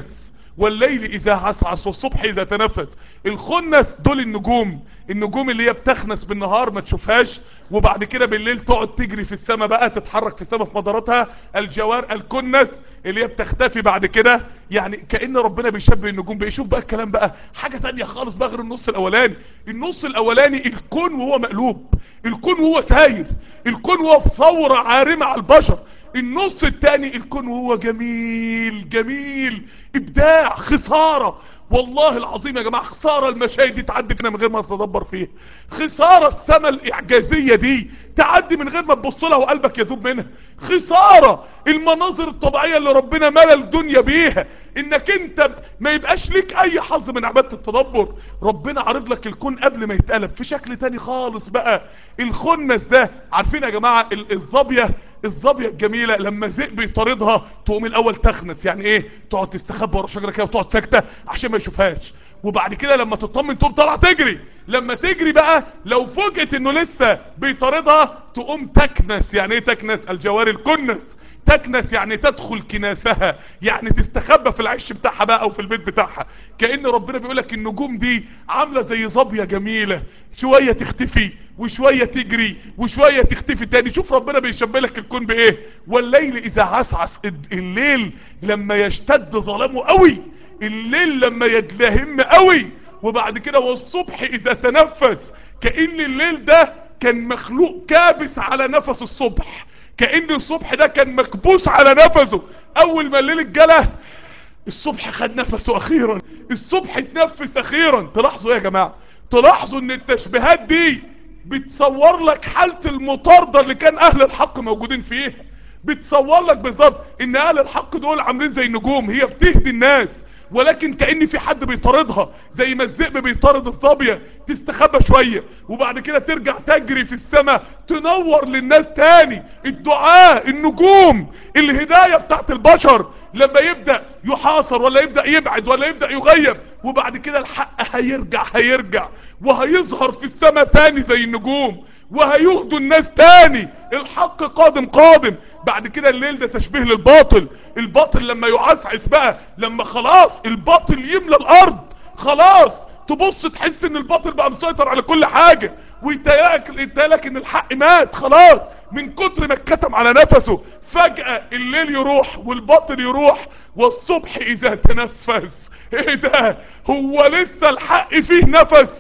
والليل اذا عسعس والصبح اذا تنفس الخنس دول النجوم النجوم اللي هي بتخنس بالنهار ما تشوفهاش وبعد كده بالليل تقعد تجري في السماء بقى تتحرك في السماء في مداراتها الجوار الكنس اللي هي بتختفي بعد كده يعني كأن ربنا بيشبه النجوم بيشوف بقى الكلام بقى حاجة تانية خالص بقى غير النص الاولاني النص الاولاني الكون وهو مقلوب الكون وهو ساير الكون وهو في ثورة عارمة على البشر النص التاني الكون وهو جميل جميل ابداع خسارة والله العظيم يا جماعة خسارة المشاهد دي تعدي فينا من غير ما تتدبر فيها خسارة السماء الاعجازية دي تعدي من غير ما تبص لها وقلبك يذوب منها خسارة المناظر الطبيعية اللي ربنا ملا الدنيا بيها انك انت ما يبقاش ليك اي حظ من عبادة التدبر ربنا عارض لك الكون قبل ما يتقلب في شكل تاني خالص بقى الخنس ده عارفين يا جماعة ال- الظابية الظابية الجميلة لما ذئب يطاردها تقوم الاول تخنس يعني ايه تقعد تستخبى ورا شجرة كده وتقعد ساكتة عشان ما يشوفهاش وبعد كده لما تطمن تقوم طالعه تجري لما تجري بقى لو فوجئت انه لسه بيطاردها تقوم تكنس يعني ايه تكنس الجواري الكنس تكنس يعني تدخل كناسها يعني تستخبى في العش بتاعها بقى او في البيت بتاعها كأن ربنا بيقولك النجوم دي عاملة زي ظبية جميلة شوية تختفي وشوية تجري وشوية تختفي تاني شوف ربنا بيشبه لك الكون بايه والليل اذا عسعس الليل لما يشتد ظلامه قوي الليل لما يدلهم قوي وبعد كده والصبح اذا تنفس كأن الليل ده كان مخلوق كابس على نفس الصبح كأن الصبح ده كان مكبوس على نفسه اول ما الليل اتجلى الصبح خد نفسه اخيرا الصبح اتنفس اخيرا تلاحظوا يا جماعة تلاحظوا ان التشبيهات دي بتصور لك حالة المطاردة اللي كان اهل الحق موجودين فيها بتصور لك بالظبط ان اهل الحق دول عاملين زي النجوم هي بتهدي الناس ولكن كأن في حد بيطاردها زي ما الذئب بيطارد الظابية تستخبى شوية وبعد كده ترجع تجري في السماء تنور للناس تاني الدعاء النجوم الهداية بتاعت البشر لما يبدأ يحاصر ولا يبدأ يبعد ولا يبدأ يغيب وبعد كده الحق هيرجع هيرجع وهيظهر في السماء تاني زي النجوم وهيهدوا الناس تاني الحق قادم قادم بعد كده الليل ده تشبيه للباطل الباطل لما يعسعس بقى لما خلاص الباطل يملى الارض خلاص تبص تحس ان الباطل بقى مسيطر على كل حاجة ويتهيألك يتهيألك ان الحق مات خلاص من كتر ما اتكتم على نفسه فجأة الليل يروح والباطل يروح والصبح اذا تنفس ايه ده هو لسه الحق فيه نفس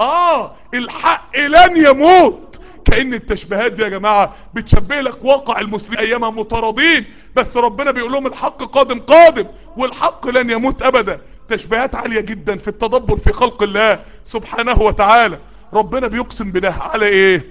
اه الحق لن يموت كأن التشبيهات دي يا جماعة بتشبه لك واقع المسلمين ايامها مطاردين بس ربنا بيقول لهم الحق قادم قادم والحق لن يموت ابدا تشبيهات عالية جدا في التدبر في خلق الله سبحانه وتعالى ربنا بيقسم بده على ايه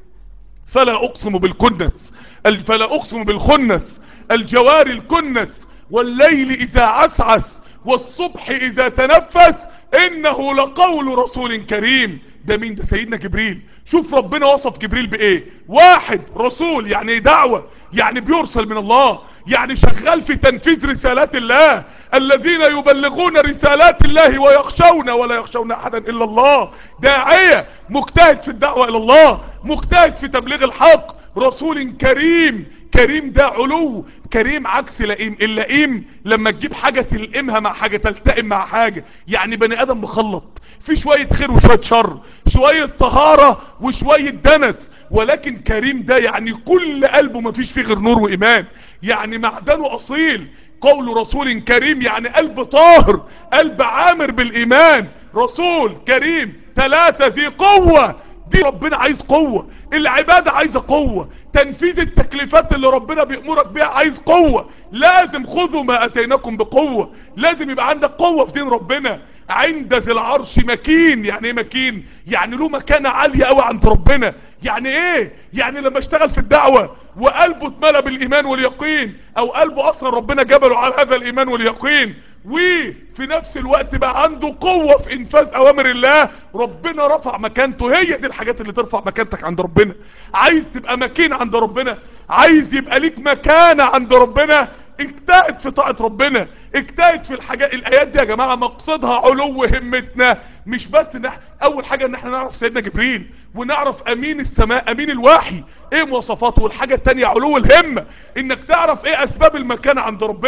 فلا اقسم بالكنس ال- فلا اقسم بالخنس الجوار الكنس والليل اذا عسعس والصبح اذا تنفس انه لقول رسول كريم ده مين ده سيدنا جبريل شوف ربنا وصف جبريل بايه واحد رسول يعني دعوة يعني بيرسل من الله يعني شغال في تنفيذ رسالات الله الذين يبلغون رسالات الله ويخشون ولا يخشون احدا الا الله داعية مجتهد في الدعوة الى الله مجتهد في تبليغ الحق رسول كريم كريم ده علو كريم عكس لئيم اللئيم لما تجيب حاجة تلئمها مع حاجة تلتئم مع حاجة يعني بني ادم مخلط في شوية خير وشوية شر شوية طهارة وشوية دنس ولكن كريم ده يعني كل قلبه ما فيش فيه غير نور وايمان يعني معدنه اصيل قول رسول كريم يعني قلب طاهر قلب عامر بالايمان رسول كريم ثلاثة ذي قوة دي ربنا عايز قوة العبادة عايزة قوة تنفيذ التكليفات اللي ربنا بيأمرك بيها عايز قوة لازم خذوا ما اتيناكم بقوة لازم يبقى عندك قوة في دين ربنا عند ذي العرش مكين يعني ايه مكين يعني له مكانة عالية قوي عند ربنا يعني ايه يعني لما اشتغل في الدعوة وقلبه اتملى بالايمان واليقين او قلبه اصلا ربنا جبله على هذا الايمان واليقين وفي نفس الوقت بقى عنده قوة في انفاذ اوامر الله ربنا رفع مكانته هي دي الحاجات اللي ترفع مكانتك عند ربنا عايز تبقى مكين عند ربنا عايز يبقى ليك مكانة عند ربنا اجتهد في طاعة ربنا اجتهد في الحاجات الايات دي يا جماعة مقصدها علو همتنا مش بس ان احنا اول حاجة ان احنا نعرف سيدنا جبريل ونعرف امين السماء امين الوحي ايه مواصفاته والحاجة التانية علو الهمة انك تعرف ايه اسباب المكانة عند ربنا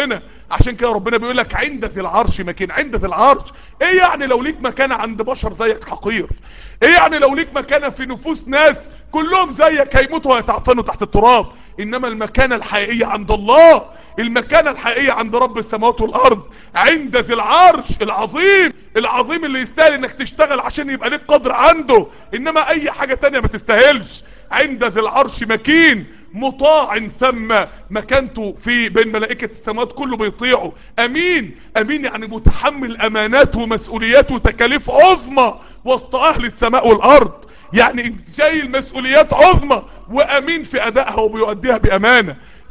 عشان كده ربنا بيقول لك عند ذي العرش مكان عند ذي العرش ايه يعني لو ليك مكانة عند بشر زيك حقير ايه يعني لو ليك مكانة في نفوس ناس كلهم زيك هيموتوا ويتعفنوا تحت التراب انما المكانة الحقيقية عند الله المكانة الحقيقية عند رب السماوات والارض عند ذي العرش العظيم العظيم اللي يستاهل انك تشتغل عشان يبقى ليك قدر عنده انما اي حاجة تانية ما تستاهلش عند ذي العرش مكين مطاع ثم مكانته في بين ملائكة السماوات كله بيطيعه امين امين يعني متحمل امانات ومسؤوليات وتكاليف عظمى وسط اهل السماء والارض يعني شايل مسؤوليات عظمى وامين في ادائها وبيؤديها بامانة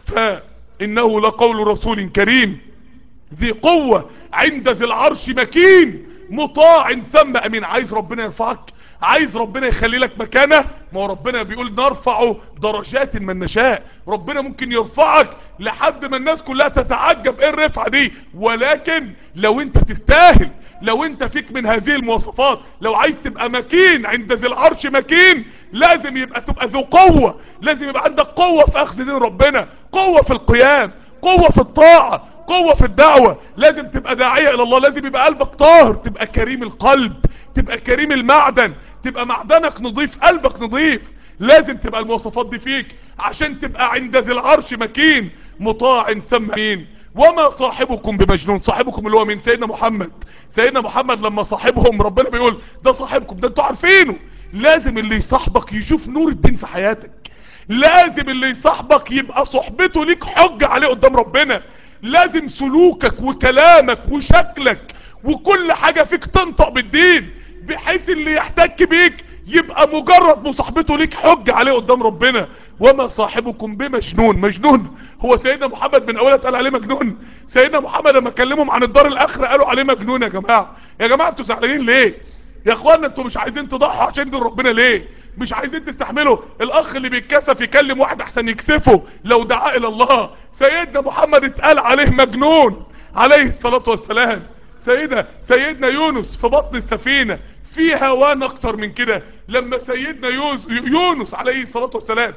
فانه لقول رسول كريم ذي قوة عند ذي العرش مكين مطاع ثم امين عايز ربنا يرفعك عايز ربنا يخلي لك مكانة ما هو ربنا بيقول نرفع درجات من نشاء ربنا ممكن يرفعك لحد ما الناس كلها تتعجب ايه الرفعة دي ولكن لو انت تستاهل لو انت فيك من هذه المواصفات لو عايز تبقى مكين عند ذي العرش مكين لازم يبقى تبقى ذو قوة لازم يبقى عندك قوة في اخذ دين ربنا قوة في القيام قوة في الطاعة قوة في الدعوة لازم تبقى داعية الى الله لازم يبقى قلبك طاهر تبقى كريم القلب تبقى كريم المعدن تبقى معدنك نظيف قلبك نظيف لازم تبقى المواصفات دي فيك عشان تبقى عند ذي العرش مكين مطاع ثم مين وما صاحبكم بمجنون صاحبكم اللي هو مين سيدنا محمد سيدنا محمد لما صاحبهم ربنا بيقول ده صاحبكم ده انتوا عارفينه لازم اللي يصاحبك يشوف نور الدين في حياتك لازم اللي يصاحبك يبقى صحبته ليك حجة عليه قدام ربنا لازم سلوكك وكلامك وشكلك وكل حاجة فيك تنطق بالدين بحيث اللي يحتك بيك يبقى مجرد مصاحبته ليك حجة عليه قدام ربنا وما صاحبكم بمجنون مجنون هو سيدنا محمد من اولها اتقال عليه مجنون سيدنا محمد لما كلمهم عن الدار الاخرة قالوا عليه مجنون يا جماعة يا جماعة انتوا زعلانين ليه يا اخوانا انتوا مش عايزين تضحوا عشان دين ربنا ليه مش عايزين تستحملوا الاخ اللي بيتكسف يكلم واحد احسن يكسفه لو دعا الى الله سيدنا محمد اتقال عليه مجنون عليه الصلاة والسلام سيدنا سيدنا يونس في بطن السفينة في هوان اكتر من كده لما سيدنا يوز يونس عليه الصلاة والسلام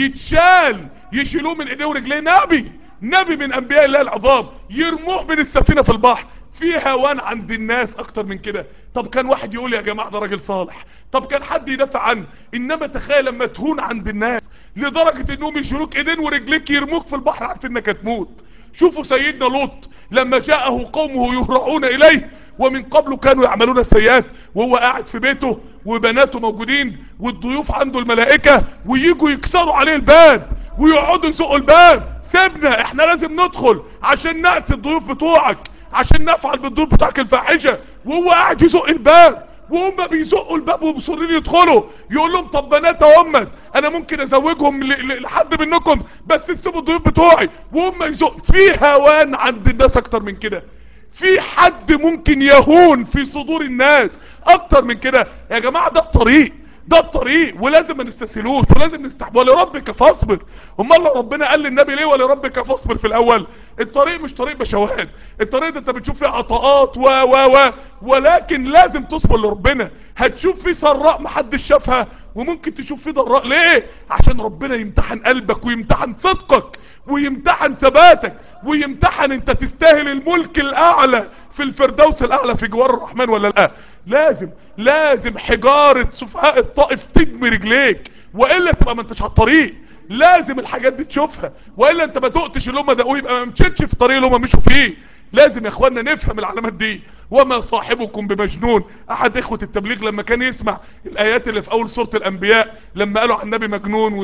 يتشال يشيلوه من ايديه ورجليه نبي نبي من انبياء الله العظام يرموه من السفينة في البحر في هوان عند الناس اكتر من كده طب كان واحد يقول يا جماعة ده راجل صالح طب كان حد يدافع عنه انما تخيل لما تهون عند الناس لدرجة انهم يشيلوك ايدين ورجليك يرموك في البحر عارف انك هتموت شوفوا سيدنا لوط لما جاءه قومه يهرعون اليه ومن قبل كانوا يعملون السيئات وهو قاعد في بيته وبناته موجودين والضيوف عنده الملائكة ويجوا يكسروا عليه الباب ويقعدوا يزقوا الباب سيبنا احنا لازم ندخل عشان نأتي الضيوف بتوعك عشان نفعل بالضيوف بتاعك الفاحشة وهو قاعد يزق الباب وهم بيزقوا الباب ومصرين يدخلوا يقول لهم طب بنات امت انا ممكن ازوجهم لحد منكم بس تسيبوا الضيوف بتوعي وهم يزق في هوان عند الناس اكتر من كده في حد ممكن يهون في صدور الناس اكتر من كده يا جماعة ده الطريق ده الطريق ولازم ما نستسهلوش ولازم نستحب ولربك فاصبر امال لو ربنا قال للنبي ليه ولربك فاصبر في الاول الطريق مش طريق بشوات الطريق ده انت بتشوف فيه عطاءات و و و ولكن لازم تصبر لربنا هتشوف فيه سراء محدش شافها وممكن تشوف فيه ضراء ليه عشان ربنا يمتحن قلبك ويمتحن صدقك ويمتحن ثباتك ويمتحن انت تستاهل الملك الاعلى في الفردوس الاعلى في جوار الرحمن ولا لا لازم لازم حجارة سفهاء الطائف تدمي رجليك والا تبقى ما انتش على الطريق لازم الحاجات دي تشوفها والا انت ما دقتش اللي هم دقوه يبقى ما مشيتش في الطريق اللي هم مشوا فيه لازم يا اخوانا نفهم العلامات دي وما صاحبكم بمجنون احد اخوة التبليغ لما كان يسمع الايات اللي في اول سورة الانبياء لما قالوا عن النبي مجنون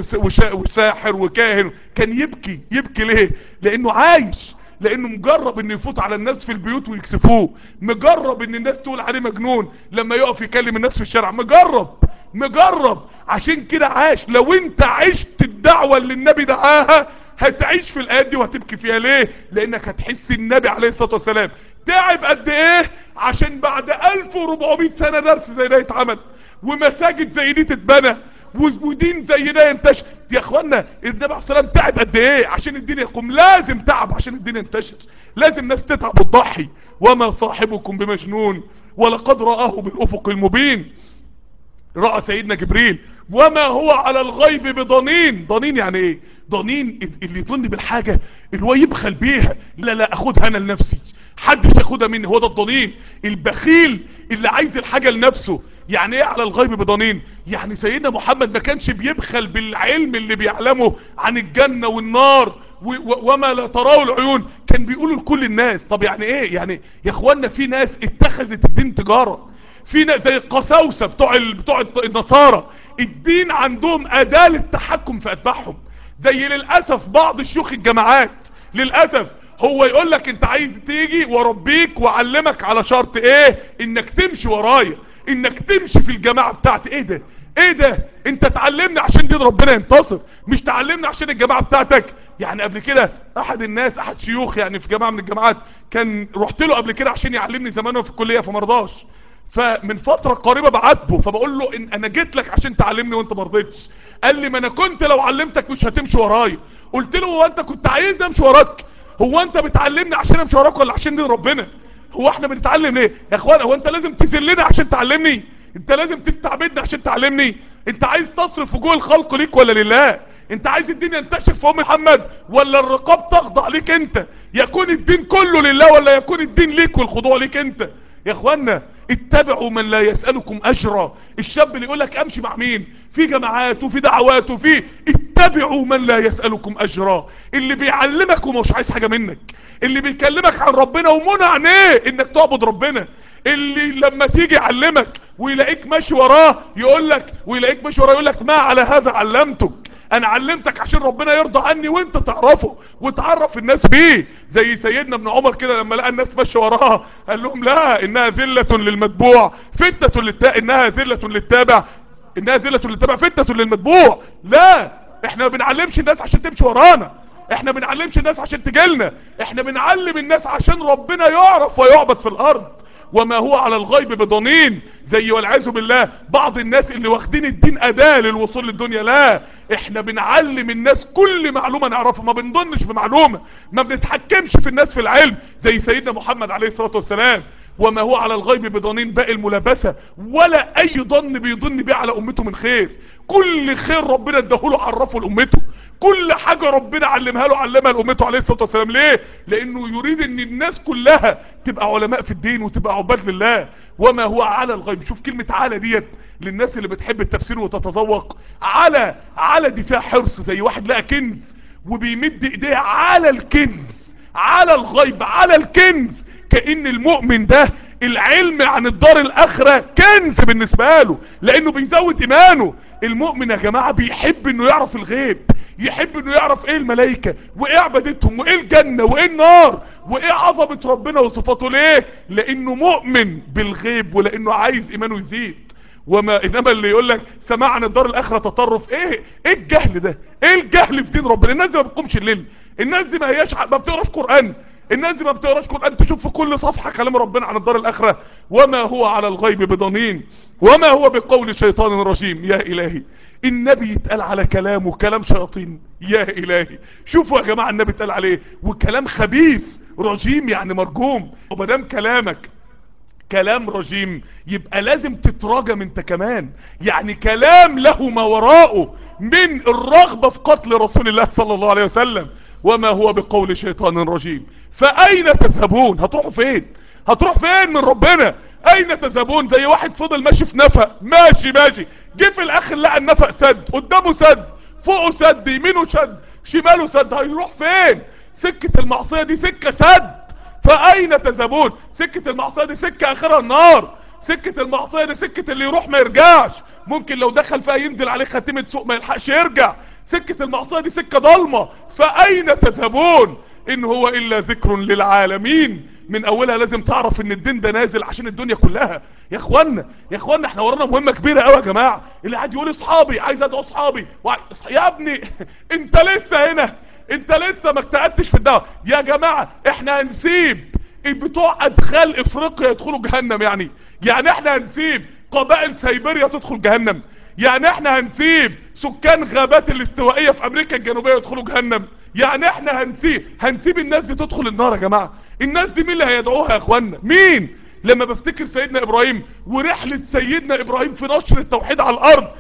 وساحر وكاهن كان يبكي يبكي ليه لانه عايش لانه مجرب انه يفوت على الناس في البيوت ويكسفوه مجرب ان الناس تقول عليه مجنون لما يقف يكلم الناس في الشارع مجرب مجرب عشان كده عاش لو انت عشت الدعوة اللي النبي دعاها هتعيش في الايات دي وهتبكي فيها ليه لانك هتحس النبي عليه الصلاة والسلام تعب قد ايه عشان بعد 1400 سنة درس زي ده يتعمل ومساجد زي دي تتبنى ودين زي ده ينتشر يا اخوانا النبي عليه الصلاه والسلام تعب قد ايه عشان الدين يقوم لازم تعب عشان الدين ينتشر لازم ناس تتعب وتضحي وما صاحبكم بمجنون ولقد رآه بالافق المبين رأى سيدنا جبريل وما هو على الغيب بضنين ضنين يعني ايه ضنين اللي يظن بالحاجة اللي هو يبخل بيها لا لا اخدها انا لنفسي حدش ياخدها مني هو ده الضنين البخيل اللي عايز الحاجة لنفسه يعني ايه على الغيب بضنين يعني سيدنا محمد ما كانش بيبخل بالعلم اللي بيعلمه عن الجنة والنار وما لا تراه العيون كان بيقولوا لكل الناس طب يعني ايه يعني يا اخوانا في ناس اتخذت الدين تجارة في ناس زي القساوسة بتوع بتوع النصارى الدين عندهم اداة للتحكم في اتباعهم زي للأسف بعض شيوخ الجماعات للأسف هو يقول لك انت عايز تيجي وربيك وعلمك على شرط ايه انك تمشي ورايا انك تمشي في الجماعة بتاعتي ايه ده ايه ده انت تعلمني عشان دين ربنا ينتصر مش تعلمني عشان الجماعة بتاعتك يعني قبل كده احد الناس احد شيوخ يعني في جماعة من الجماعات كان رحت له قبل كده عشان يعلمني زمان في الكلية فمرضاش فمن فترة قريبة بعاتبه فبقول له إن انا جيت لك عشان تعلمني وانت مرضتش قال لي ما انا كنت لو علمتك مش هتمشي ورايا قلت له هو انت كنت عايز امشي وراك هو انت بتعلمني عشان امشي وراك ولا عشان دين ربنا هو احنا بنتعلم ليه يا اخوان هو انت لازم تذلني عشان تعلمني انت لازم تستعبدني عشان تعلمني انت عايز تصرف وجوه الخلق ليك ولا لله انت عايز الدين ينتشر في ام محمد ولا الرقاب تخضع ليك انت يكون الدين كله لله ولا يكون الدين ليك والخضوع ليك انت يا اخوانا اتبعوا من لا يسألكم اجرا الشاب اللي يقول لك امشي مع مين في جماعات وفي دعوات وفي اتبعوا من لا يسألكم اجرا اللي بيعلمك ومش عايز حاجة منك اللي بيكلمك عن ربنا ومنع عينيه انك تعبد ربنا اللي لما تيجي يعلمك ويلاقيك ماشي وراه يقول لك ويلاقيك ماشي وراه يقول لك ما على هذا علمتك انا علمتك عشان ربنا يرضى عني وانت تعرفه وتعرف الناس بيه زي سيدنا ابن عمر كده لما لقى الناس ماشيه وراها قال لهم لا انها ذلة للمتبوع فتنة للتا انها ذلة للتابع انها ذلة للتابع فتنة للمتبوع لا احنا ما بنعلمش الناس عشان تمشي ورانا احنا بنعلمش الناس عشان تجيلنا احنا بنعلم الناس عشان ربنا يعرف ويعبد في الارض وما هو على الغيب بضنين زي والعياذ بالله بعض الناس اللي واخدين الدين اداة للوصول للدنيا لا احنا بنعلم الناس كل معلومة نعرفها ما بنضنش بمعلومة ما بنتحكمش في الناس في العلم زي سيدنا محمد عليه الصلاة والسلام وما هو على الغيب بضنين باقي الملابسة ولا اي ضن بيضن بيه على امته من خير كل خير ربنا اداهوله عرفه لامته كل حاجة ربنا علمها له علمها لامته عليه الصلاة والسلام ليه لانه يريد ان الناس كلها تبقى علماء في الدين وتبقى عباد لله وما هو على الغيب شوف كلمة على ديت للناس اللي بتحب التفسير وتتذوق على على دي فيها حرص زي واحد لقى كنز وبيمد ايديه على الكنز على الغيب على الكنز كأن المؤمن ده العلم عن الدار الاخرة كنز بالنسبة له لانه بيزود ايمانه المؤمن يا جماعة بيحب انه يعرف الغيب يحب انه يعرف ايه الملائكة وايه عبادتهم وايه الجنة وايه النار وايه عظمة ربنا وصفاته ليه لانه مؤمن بالغيب ولانه عايز ايمانه يزيد وما انما اللي يقول لك سماع عن الدار الاخرة تطرف ايه ايه الجهل ده ايه الجهل في دين ربنا الناس دي ما بتقومش الليل الناس دي ما هياش ما بتقراش قرآن الناس دي ما بتقراش قرآن تشوف في كل صفحة كلام ربنا عن الدار الاخرة وما هو على الغيب بضنين وما هو بقول شيطان رجيم يا الهي النبي يتقال على كلامه كلام شياطين يا الهي شوفوا يا جماعة النبي يتقال عليه وكلام خبيث رجيم يعني مرجوم ومدام كلامك كلام رجيم يبقى لازم تتراجم انت كمان يعني كلام له ما وراءه من الرغبة في قتل رسول الله صلى الله عليه وسلم وما هو بقول شيطان رجيم فاين تذهبون هتروحوا فين هتروح فين من ربنا اين تذهبون زي واحد فضل ماشي في نفق ماشي ماشي جه في الاخر لقى النفق سد قدامه سد فوقه سد يمينه سد شماله سد هيروح فين سكة المعصية دي سكة سد فاين تذهبون سكة المعصية دي سكة اخرها النار سكة المعصية دي سكة اللي يروح ما يرجعش ممكن لو دخل فيها ينزل عليه خاتمة سوق ما يلحقش يرجع سكة المعصية دي سكة ضلمة فاين تذهبون ان هو الا ذكر للعالمين من اولها لازم تعرف ان الدين ده نازل عشان الدنيا كلها يا اخوانا يا اخوانا احنا ورانا مهمة كبيرة قوي يا جماعة اللي قاعد يقول اصحابي عايز ادعو اصحابي وع... يا ابني انت لسه هنا انت لسه ما اجتهدتش في الدعوة يا جماعة احنا هنسيب بتوع ادخال افريقيا يدخلوا جهنم يعني يعني احنا هنسيب قبائل سيبيريا تدخل جهنم يعني احنا هنسيب سكان غابات الاستوائية في امريكا الجنوبية يدخلوا جهنم يعني احنا هنسيب هنسيب الناس دي تدخل النار يا جماعة الناس دي مين اللي هيدعوها يا اخوانا مين لما بفتكر سيدنا ابراهيم ورحلة سيدنا ابراهيم في نشر التوحيد على الارض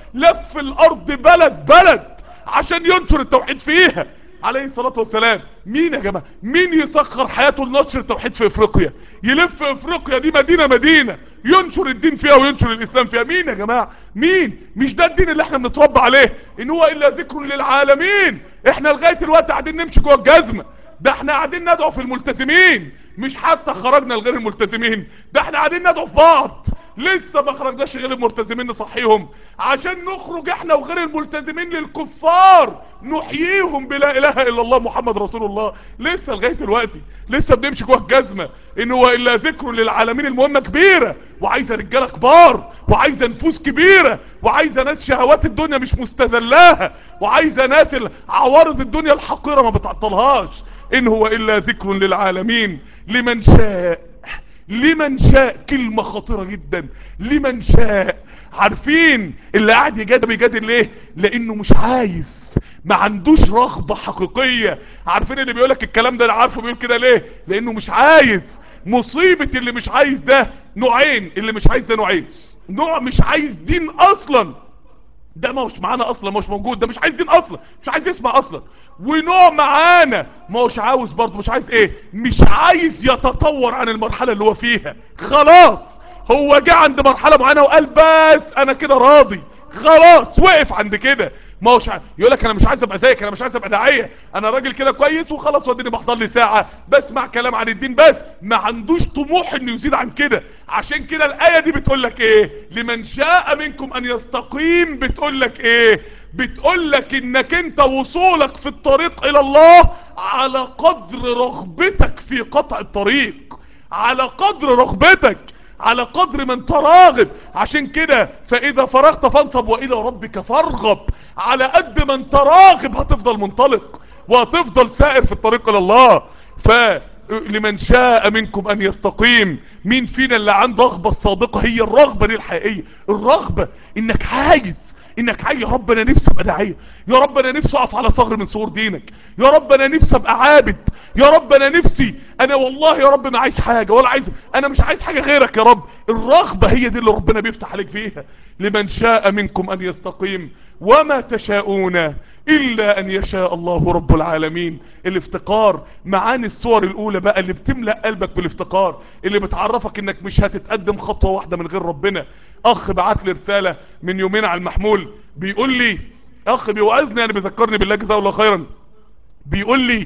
لف الارض بلد بلد عشان ينشر التوحيد فيها عليه الصلاة والسلام مين يا جماعة مين يسخر حياته لنشر التوحيد في افريقيا يلف افريقيا دي مدينة مدينة ينشر الدين فيها وينشر الاسلام فيها مين يا جماعة مين مش ده الدين اللي احنا بنتربى عليه ان هو الا ذكر للعالمين احنا لغاية الوقت قاعدين نمشي جوه الجزمة ده احنا قاعدين ندعو في الملتزمين مش حتى خرجنا لغير الملتزمين ده احنا قاعدين ندعو في بعض لسه ما خرجناش غير الملتزمين نصحيهم عشان نخرج احنا وغير الملتزمين للكفار نحييهم بلا اله الا الله محمد رسول الله لسه لغايه دلوقتي لسه بنمشي جوه الجزمه ان هو الا ذكر للعالمين المهمه كبيره وعايزه رجاله كبار وعايزه نفوس كبيره وعايزه ناس شهوات الدنيا مش مستذلاها وعايزه ناس عوارض الدنيا الحقيره ما بتعطلهاش ان هو الا ذكر للعالمين لمن شاء لمن شاء كلمة خطيرة جدا لمن شاء عارفين اللي قاعد يجادل بيجادل ليه لانه مش عايز ما عندوش رغبة حقيقية عارفين اللي بيقولك الكلام ده انا عارفه بيقول كده ليه لانه مش عايز مصيبة اللي مش عايز ده نوعين اللي مش عايز ده نوعين نوع مش عايز دين اصلا ده ما هوش معانا اصلا ما هوش موجود ده مش عايز دين اصلا مش عايز يسمع اصلا ونوع معانا ما هوش عاوز برضه مش عايز ايه مش عايز يتطور عن المرحلة اللي هو فيها خلاص هو جه عند مرحلة معينة وقال بس انا كده راضي خلاص وقف عند كده ما هوش عايز يقول لك انا مش عايز ابقى زيك انا مش عايز ابقى داعيه انا راجل كده كويس وخلاص وديني بحضر لي ساعه بسمع كلام عن الدين بس ما عندوش طموح انه يزيد عن كده عشان كده الايه دي بتقول لك ايه لمن شاء منكم ان يستقيم بتقول لك ايه بتقول لك انك انت وصولك في الطريق الى الله على قدر رغبتك في قطع الطريق على قدر رغبتك على قدر ما انت راغب عشان كده فاذا فرغت فانصب والى ربك فارغب على قد ما انت راغب هتفضل منطلق وهتفضل سائر في الطريق الى الله فلمن شاء منكم ان يستقيم مين فينا اللي عنده رغبة الصادقة هي الرغبة دي الحقيقية الرغبة انك عايز انك عايز يا رب انا نفسي ابقى داعيه يا رب انا نفسي اقف على ثغر من ثغور دينك يا رب انا نفسي ابقى عابد يا رب انا نفسي انا والله يا رب ما عايز حاجه ولا عايز انا مش عايز حاجه غيرك يا رب الرغبه هي دي اللي ربنا بيفتح عليك فيها لمن شاء منكم ان يستقيم وما تشاءون الا ان يشاء الله رب العالمين الافتقار معاني الصور الاولى بقى اللي بتملأ قلبك بالافتقار اللي بتعرفك انك مش هتتقدم خطوة واحدة من غير ربنا اخ بعت لي رسالة من يومين على المحمول بيقول لي اخ بيوعظني يعني بيذكرني بالله جزاه الله خيرا بيقول لي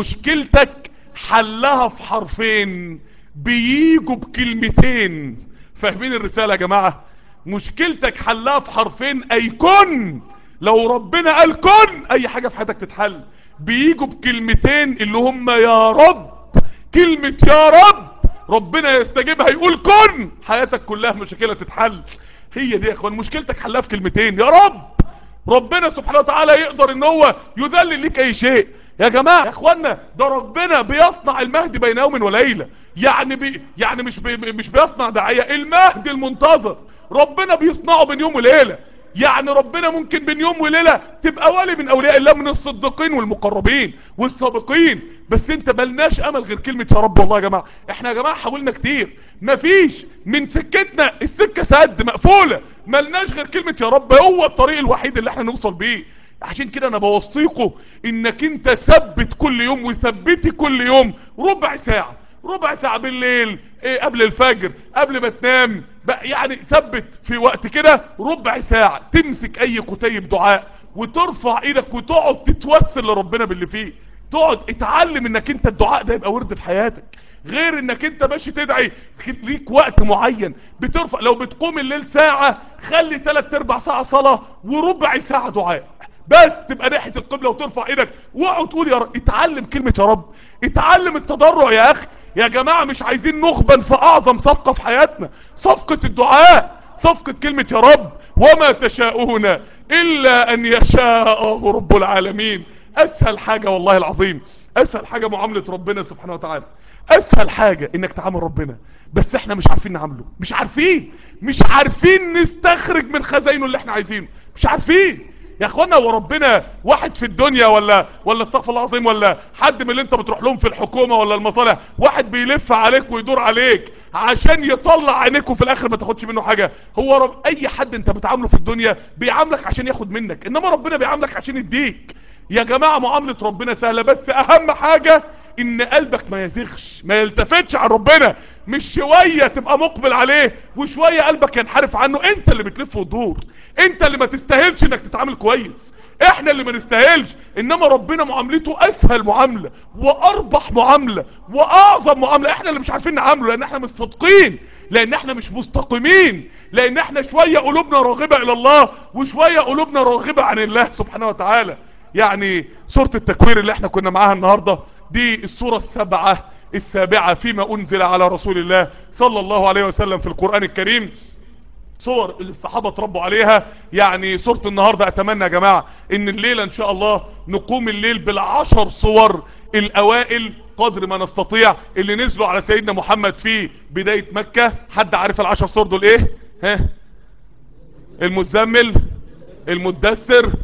مشكلتك حلها في حرفين بييجوا بكلمتين فاهمين الرسالة يا جماعة مشكلتك حلها في حرفين اي كن لو ربنا قال كن اي حاجة في حياتك تتحل بييجوا بكلمتين اللي هم يا رب كلمة يا رب ربنا يستجيبها يقول كن حياتك كلها مشاكلها تتحل هي دي يا اخوان مشكلتك حلها في كلمتين يا رب ربنا سبحانه وتعالى يقدر ان هو يذلل ليك اي شيء يا جماعة يا اخوانا ده ربنا بيصنع المهدي بين يوم وليلة يعني بي يعني مش بي مش بيصنع داعية المهدي المنتظر ربنا بيصنعه بين يوم وليلة يعني ربنا ممكن بين يوم وليلة تبقى ولي من اولياء الله من الصديقين والمقربين والسابقين بس انت ملناش امل غير كلمة يا رب والله يا جماعة احنا يا جماعة حاولنا كتير مفيش من سكتنا السكة سد مقفولة ملناش غير كلمة يا رب هو الطريق الوحيد اللي احنا نوصل بيه عشان كده انا بوصيكوا انك انت ثبت كل يوم وثبتي كل يوم ربع ساعة ربع ساعة بالليل ايه قبل الفجر قبل ما تنام بقى يعني ثبت في وقت كده ربع ساعة تمسك اي كتيب دعاء وترفع ايدك وتقعد تتوسل لربنا باللي فيه تقعد اتعلم انك انت الدعاء ده يبقى ورد في حياتك غير انك انت ماشي تدعي ليك وقت معين بترفع لو بتقوم الليل ساعة خلي تلات اربع ساعة صلاة وربع ساعة دعاء بس تبقى ناحية القبلة وترفع ايدك واقعد تقول يا رب اتعلم كلمة يا رب اتعلم التضرع يا اخي يا جماعة مش عايزين نخبن في اعظم صفقة في حياتنا صفقة الدعاء صفقة كلمة يا رب وما تشاءون الا ان يشاء رب العالمين اسهل حاجة والله العظيم اسهل حاجة معاملة ربنا سبحانه وتعالى اسهل حاجة انك تعامل ربنا بس احنا مش عارفين نعامله مش عارفين مش عارفين نستخرج من خزاينه اللي احنا عايزينه مش عارفين يا اخوانا هو ربنا واحد في الدنيا ولا ولا استغفر الله العظيم ولا حد من اللي انت بتروح لهم في الحكومه ولا المصالح واحد بيلف عليك ويدور عليك عشان يطلع عينيك وفي الاخر ما تاخدش منه حاجه هو رب اي حد انت بتعامله في الدنيا بيعاملك عشان ياخد منك انما ربنا بيعاملك عشان يديك يا جماعه معامله ربنا سهله بس اهم حاجه ان قلبك ما يزغش ما يلتفتش عن ربنا مش شوية تبقى مقبل عليه وشوية قلبك ينحرف عنه انت اللي بتلف وتدور انت اللي ما تستاهلش انك تتعامل كويس احنا اللي ما نستاهلش انما ربنا معاملته اسهل معاملة واربح معاملة واعظم معاملة احنا اللي مش عارفين نعامله لان احنا مش صادقين لان احنا مش مستقيمين لان احنا شوية قلوبنا راغبة الى الله وشوية قلوبنا راغبة عن الله سبحانه وتعالى يعني سورة التكوير اللي احنا كنا معاها النهاردة دي السورة السبعة السابعة فيما انزل على رسول الله صلى الله عليه وسلم في القرآن الكريم صور اللي الصحابة تربوا عليها يعني سورة النهاردة اتمنى يا جماعة ان الليلة ان شاء الله نقوم الليل بالعشر صور الاوائل قدر ما نستطيع اللي نزلوا على سيدنا محمد في بداية مكة حد عارف العشر صور دول ايه ها المزمل المدثر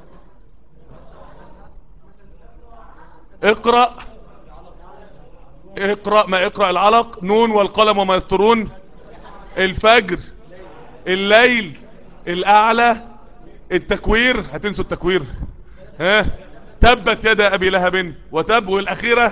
اقرأ اقرأ ما اقرأ العلق نون والقلم وما يسطرون الفجر الليل الاعلى التكوير هتنسوا التكوير ها تبت يد ابي لهب وتب والاخيرة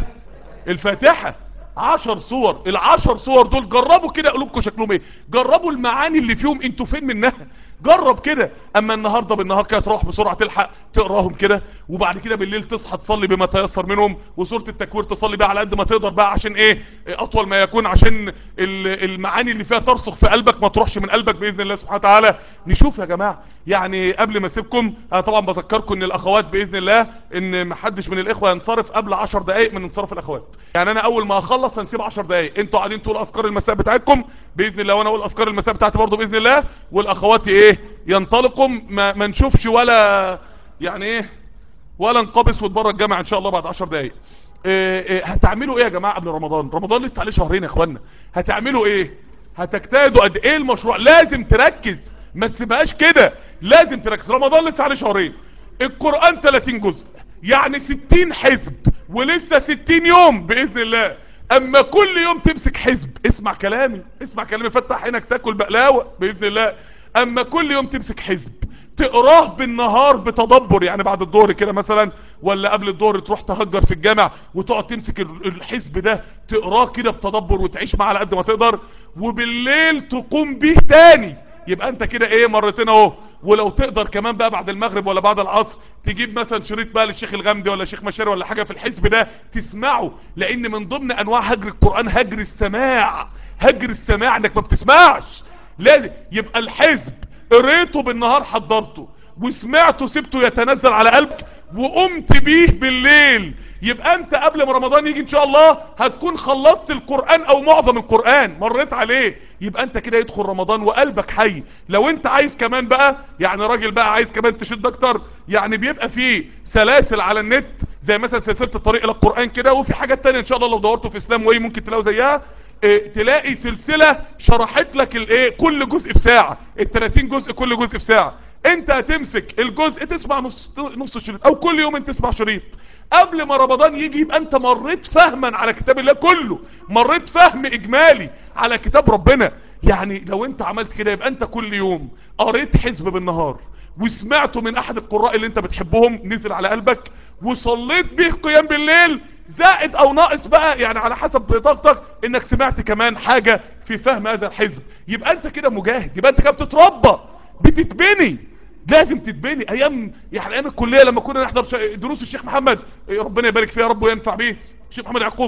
الفاتحة عشر صور العشر صور دول جربوا كده قلوبكم شكلهم ايه جربوا المعاني اللي فيهم انتوا فين منها جرب كده اما النهاردة بالنهار كده تروح بسرعة تلحق تقراهم كده وبعد كده بالليل تصحى تصلي بما تيسر منهم وسورة التكوير تصلي بقى على قد ما تقدر بقى عشان ايه اطول ما يكون عشان المعاني اللي فيها ترسخ في قلبك ما تروحش من قلبك باذن الله سبحانه وتعالى نشوف يا جماعة يعني قبل ما اسيبكم انا طبعا بذكركم ان الاخوات باذن الله ان محدش من الاخوة ينصرف قبل 10 دقائق من انصراف الاخوات يعني انا اول ما اخلص هنسيب 10 دقائق انتوا قاعدين تقولوا اذكار المساء بتاعتكم باذن الله وانا اقول اذكار المساء بتاعتي برضه باذن الله والاخوات ايه ينطلقوا ما, ما نشوفش ولا يعني ايه ولا نقبس وتبرى الجامع ان شاء الله بعد 10 دقائق إيه إيه هتعملوا ايه يا جماعه قبل رمضان رمضان لسه عليه شهرين يا اخوانا هتعملوا ايه هتجتهدوا قد ايه المشروع لازم تركز ما تسيبهاش كده لازم تركز رمضان لسه عليه شهرين القران 30 جزء يعني 60 حزب ولسه 60 يوم باذن الله اما كل يوم تمسك حزب اسمع كلامي اسمع كلامي فتح عينك تاكل بقلاوه باذن الله اما كل يوم تمسك حزب تقراه بالنهار بتدبر يعني بعد الظهر كده مثلا ولا قبل الظهر تروح تهجر في الجامع وتقعد تمسك الحزب ده تقراه كده بتدبر وتعيش معاه على قد ما تقدر وبالليل تقوم بيه تاني يبقى انت كده ايه مرتين اهو ولو تقدر كمان بقى بعد المغرب ولا بعد العصر تجيب مثلا شريط بقى للشيخ الغامدي ولا شيخ مشاري ولا حاجة في الحزب ده تسمعه لان من ضمن انواع هجر القرآن هجر السماع هجر السماع انك ما بتسمعش لازم يبقى الحزب قريته بالنهار حضرته وسمعته سبته يتنزل على قلبك وقمت بيه بالليل يبقى انت قبل ما رمضان يجي ان شاء الله هتكون خلصت القرآن او معظم القرآن مريت عليه يبقى انت كده يدخل رمضان وقلبك حي لو انت عايز كمان بقى يعني راجل بقى عايز كمان تشد اكتر يعني بيبقى فيه سلاسل على النت زي مثلا سلسلة الطريق الى القرآن كده وفي حاجات تانية ان شاء الله لو دورتوا في اسلام وايه ممكن تلاقوا زيها اه تلاقي سلسلة شرحت لك الايه كل جزء في ساعة ال 30 جزء كل جزء في ساعة انت هتمسك الجزء تسمع نص نص شريط او كل يوم انت تسمع شريط قبل ما رمضان يجي يبقى انت مريت فهما على كتاب الله كله مريت فهم اجمالي على كتاب ربنا يعني لو انت عملت كده يبقى انت كل يوم قريت حزب بالنهار وسمعته من احد القراء اللي انت بتحبهم نزل على قلبك وصليت بيه قيام بالليل زائد او ناقص بقى يعني على حسب طاقتك انك سمعت كمان حاجة في فهم هذا الحزب يبقى انت كده مجاهد يبقى انت كده بتتربى بتتبني لازم تتبني ايام يعني ايام الكليه لما كنا نحضر دروس الشيخ محمد ربنا يبارك فيه يا رب وينفع بيه الشيخ محمد يعقوب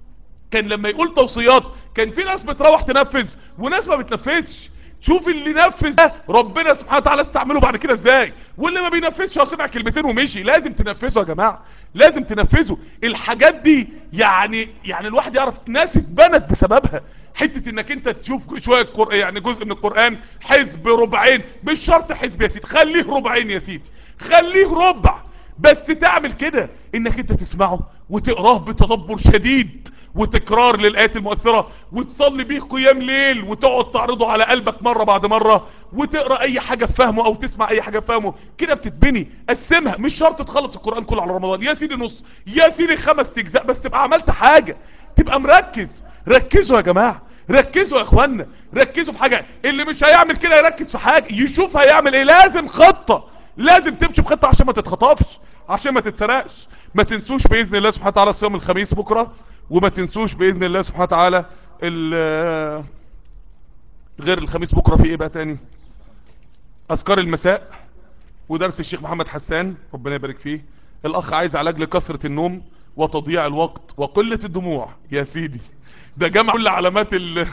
كان لما يقول توصيات كان في ناس بتروح تنفذ وناس ما بتنفذش شوف اللي نفذ ده ربنا سبحانه وتعالى استعمله بعد كده ازاي واللي ما بينفذش هو سمع كلمتين ومشي لازم تنفذه يا جماعه لازم تنفذه الحاجات دي يعني يعني الواحد يعرف ناس اتبنت بسببها حتة انك انت تشوف شوية يعني جزء من القرآن حزب ربعين مش شرط حزب يا سيدي خليه ربعين يا سيدي خليه ربع بس تعمل كده انك انت تسمعه وتقراه بتدبر شديد وتكرار للآيات المؤثرة وتصلي بيه قيام ليل وتقعد تعرضه على قلبك مرة بعد مرة وتقرأ اي حاجة في فهمه او تسمع اي حاجة في فهمه كده بتتبني قسمها مش شرط تخلص القرآن كله على رمضان يا سيدي نص يا سيدي خمس اجزاء بس تبقى عملت حاجة تبقى مركز ركزوا يا جماعة ركزوا يا اخوانا ركزوا في حاجة اللي مش هيعمل كده يركز في حاجة يشوف هيعمل ايه لازم خطة لازم تمشي بخطة عشان ما تتخطفش عشان ما تتسرقش ما تنسوش باذن الله سبحانه وتعالى صيام الخميس بكرة وما تنسوش باذن الله سبحانه وتعالى ال- غير الخميس بكرة في ايه بقى تاني اذكار المساء ودرس الشيخ محمد حسان ربنا يبارك فيه الاخ عايز علاج لكثرة النوم وتضييع الوقت وقلة الدموع يا سيدي ده جمع كل علامات ال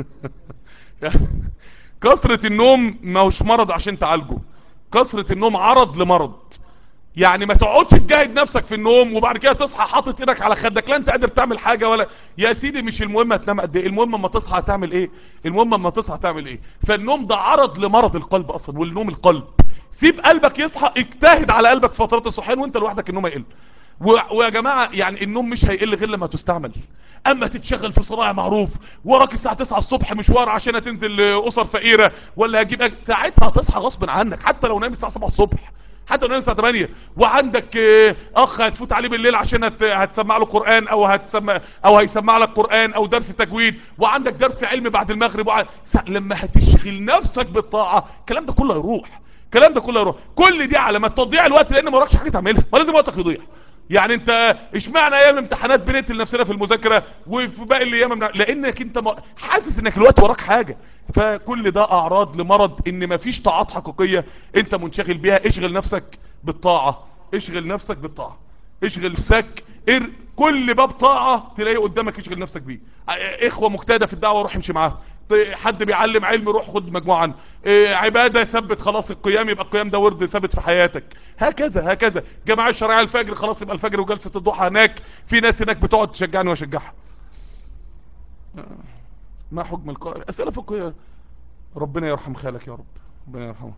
كثرة النوم ما هوش مرض عشان تعالجه كثرة النوم عرض لمرض يعني ما تقعدش تجاهد نفسك في النوم وبعد كده تصحى حاطط ايدك على خدك لا انت قادر تعمل حاجة ولا يا سيدي مش المهم هتنام قد ايه المهم اما تصحى هتعمل ايه المهم اما تصحى هتعمل ايه فالنوم ده عرض لمرض القلب اصلا والنوم القلب سيب قلبك يصحى اجتهد على قلبك في فترات الصحيان وانت لوحدك النوم هيقل و- ويا جماعة يعني النوم مش هيقل غير لما تستعمل اما تتشغل في صراع معروف وراك الساعة 9 الصبح مشوار عشان هتنزل اسر فقيرة ولا هجيب أجل. ساعتها هتصحى غصب عنك حتى لو نايم الساعة 7 الصبح حتى لو نايم الساعة 8 وعندك آه، اخ هتفوت عليه بالليل عشان هت- هتسمع له قرآن او هتسمع او هيسمع لك قرآن او درس تجويد وعندك درس علم بعد المغرب وع... س- لما هتشغل نفسك بالطاعة الكلام ده كله هيروح الكلام ده كله هيروح كل دي علامات تضييع الوقت لان ما وراكش حاجة تعملها ما لازم وقتك يضيع يعني انت اشمعنى ايام الامتحانات بنقتل نفسنا في المذاكره وفي باقي الايام من... لانك انت م... حاسس انك الوقت وراك حاجه فكل ده اعراض لمرض ان مفيش طاعات حقيقيه انت منشغل بيها اشغل نفسك بالطاعه اشغل نفسك بالطاعه اشغل نفسك ار... كل باب طاعه تلاقيه قدامك اشغل نفسك بيه اه، اخوه مجتهده في الدعوه روح امشي معاهم ط- حد بيعلم علم روح خد مجموعة عنه اه، عبادة ثبت خلاص القيام يبقى القيام ده ورد ثابت في حياتك هكذا هكذا جماعة الشرعية الفجر خلاص يبقى الفجر وجلسة الضحى هناك في ناس هناك بتقعد تشجعني واشجعها اه، ما حكم القائل اسئلة فقهية ربنا يرحم خالك يا رب ربنا يرحمه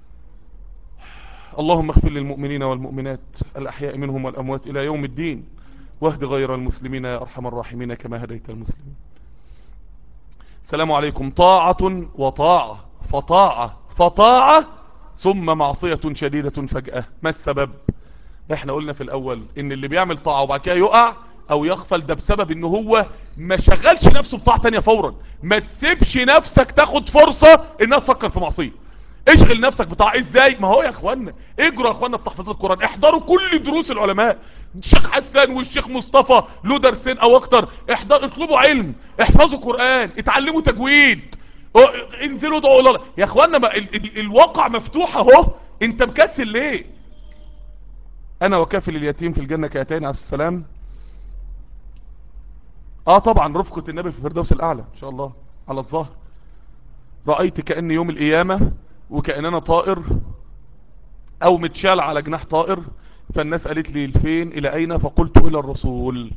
اللهم اغفر للمؤمنين والمؤمنات الأحياء منهم والأموات إلى يوم الدين واهد غير المسلمين يا أرحم الراحمين كما هديت المسلمين السلام عليكم طاعة وطاعة فطاعة فطاعة ثم معصية شديدة فجأة ما السبب احنا قلنا في الاول ان اللي بيعمل طاعة وبعد كده يقع او يغفل ده بسبب ان هو ما شغلش نفسه بطاعة تانية فورا ما تسيبش نفسك تاخد فرصة انها تفكر في معصية اشغل نفسك بطاعة ازاي ما هو يا اخوانا اجروا يا اخوانا في تحفيظ القرآن احضروا كل دروس العلماء الشيخ حسان والشيخ مصطفى له درسين او اكتر احضر اطلبوا علم احفظوا قرآن اتعلموا تجويد اه، انزلوا ادعوا الله يا اخوانا ما ال ال الواقع مفتوح اهو انت مكسل ليه انا وكافل اليتيم في الجنة كاتين على السلام اه طبعا رفقة النبي في الفردوس الاعلى ان شاء الله على الظهر رأيت كأن يوم القيامة وكأننا طائر او متشال على جناح طائر فالناس قالت لي لفين الى اين فقلت الى الرسول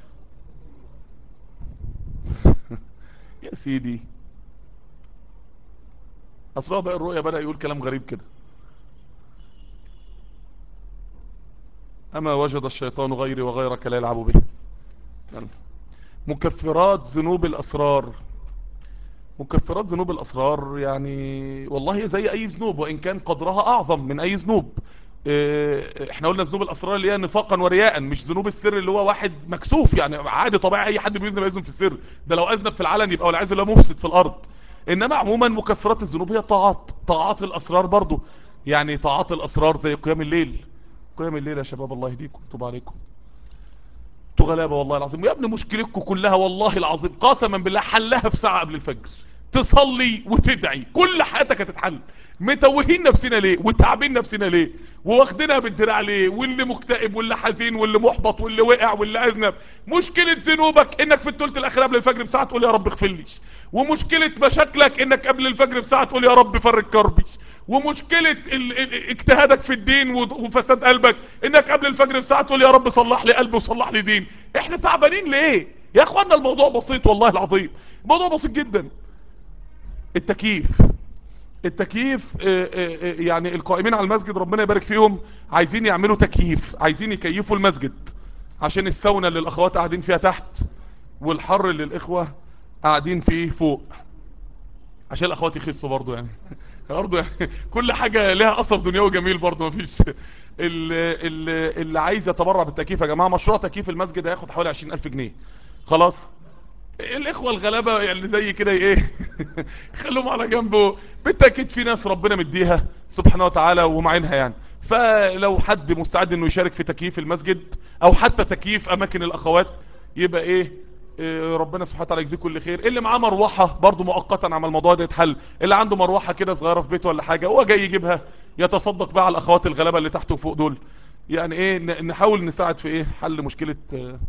يا سيدي اصلا بقى الرؤيا بدأ يقول كلام غريب كده اما وجد الشيطان غيري وغيرك لا يلعب به يلا. مكفرات ذنوب الاسرار مكفرات ذنوب الاسرار يعني والله هي زي اي ذنوب وان كان قدرها اعظم من اي ذنوب إيه، احنا قلنا ذنوب الاسرار اللي هي نفاقا ورياء مش ذنوب السر اللي هو واحد مكسوف يعني عادي طبيعي اي حد بيذنب يذنب في السر ده لو اذنب في العلن يبقى والعياذ بالله مفسد في الارض انما عموما مكفرات الذنوب هي طاعات طاعات الاسرار برضو يعني طاعات الاسرار زي قيام الليل قيام الليل يا شباب الله يهديكم طب عليكم انتوا غلابه والله العظيم يا ابني مشكلتكم كلها والله العظيم قسما بالله حلها في ساعه قبل الفجر تصلي وتدعي كل حياتك هتتحل متوهين نفسنا ليه وتعبين نفسنا ليه وواخدينها بالدراع ليه واللي مكتئب واللي حزين واللي محبط واللي وقع واللي اذنب مشكلة ذنوبك انك في الثلث الاخير قبل الفجر بساعة تقول يا رب اغفر لي ومشكلة مشاكلك انك قبل الفجر بساعة تقول يا رب فرج كربي ومشكلة ال- ال- اجتهادك في الدين و- وفساد قلبك انك قبل الفجر بساعة تقول يا رب صلح لي قلبي وصلح لي دين احنا تعبانين ليه يا اخوانا الموضوع بسيط والله العظيم الموضوع بسيط جدا التكييف التكييف آه، آه، آه، يعني القائمين على المسجد ربنا يبارك فيهم عايزين يعملوا تكييف عايزين يكيفوا المسجد عشان الساونا اللي الاخوات قاعدين فيها تحت والحر اللي الاخوة قاعدين فيه فوق عشان الاخوات يخسوا برضو يعني برضو يعني كل حاجة لها اثر دنيوي جميل برضو مفيش اللي, اللي, اللي عايز يتبرع بالتكييف يا جماعة مشروع تكييف المسجد هياخد حوالي 20000 جنيه خلاص الاخوة الغلابة يعني زي كده ايه خلوهم على جنبه بالتأكيد في ناس ربنا مديها سبحانه وتعالى ومعينها يعني فلو حد مستعد انه يشارك في تكييف المسجد او حتى تكييف اماكن الاخوات يبقى ايه إيه، ربنا سبحانه وتعالى يجزيه كل خير اللي معاه مروحة برضو مؤقتا عمل الموضوع ده يتحل اللي عنده مروحة كده صغيرة في بيته ولا حاجة هو جاي يجيبها يتصدق بقى على الاخوات الغلابة اللي تحت وفوق دول يعني ايه ن- نحاول نساعد في ايه حل مشكلة آه،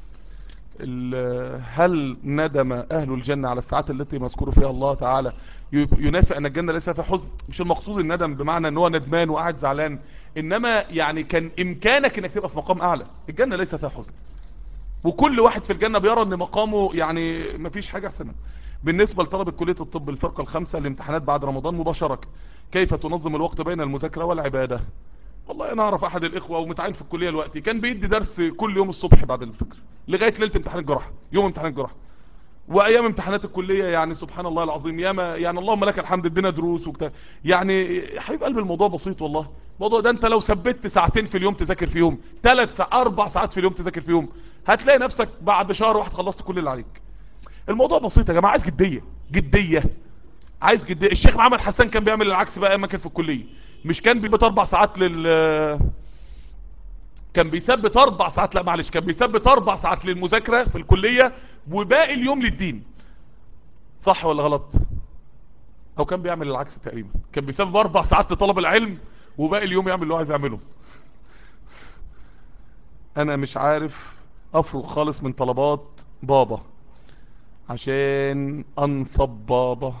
ال- هل ندم اهل الجنة على الساعات التي مذكور فيها الله تعالى ي- ينافي ان الجنة ليس فيها حزن مش المقصود الندم بمعنى ان هو ندمان وقاعد زعلان انما يعني كان امكانك انك تبقى في مقام اعلى الجنة ليس فيها حزن وكل واحد في الجنة بيرى ان مقامه يعني مفيش حاجة احسن بالنسبة لطلبة كلية الطب الفرقة الخامسة الامتحانات بعد رمضان مباشرة كيف تنظم الوقت بين المذاكرة والعبادة والله انا اعرف احد الاخوة ومتعين في الكلية الوقتي كان بيدي درس كل يوم الصبح بعد الفجر لغاية ليلة امتحان الجراحة يوم امتحان الجراحة وايام امتحانات الكلية يعني سبحان الله العظيم ياما يعني اللهم لك الحمد ادينا دروس وكتا يعني يا حبيب قلب الموضوع بسيط والله الموضوع ده انت لو ثبت ساعتين في اليوم تذاكر فيهم ثلاث ساعات اربع ساعات في اليوم تذاكر فيهم هتلاقي نفسك بعد شهر واحد خلصت كل اللي عليك الموضوع بسيط يا جماعة عايز جدية جدية عايز جدية الشيخ محمد حسان كان بيعمل العكس بقى اما كان في الكلية مش كان بيثبت اربع ساعات لل كان بيثبت اربع ساعات لا معلش كان بيثبت اربع ساعات للمذاكرة في الكلية وباقي اليوم للدين صح ولا غلط او كان بيعمل العكس تقريبا كان بيثبت اربع ساعات لطلب العلم وباقي اليوم يعمل اللي هو عايز يعمله انا مش عارف افرغ خالص من طلبات بابا عشان انصب بابا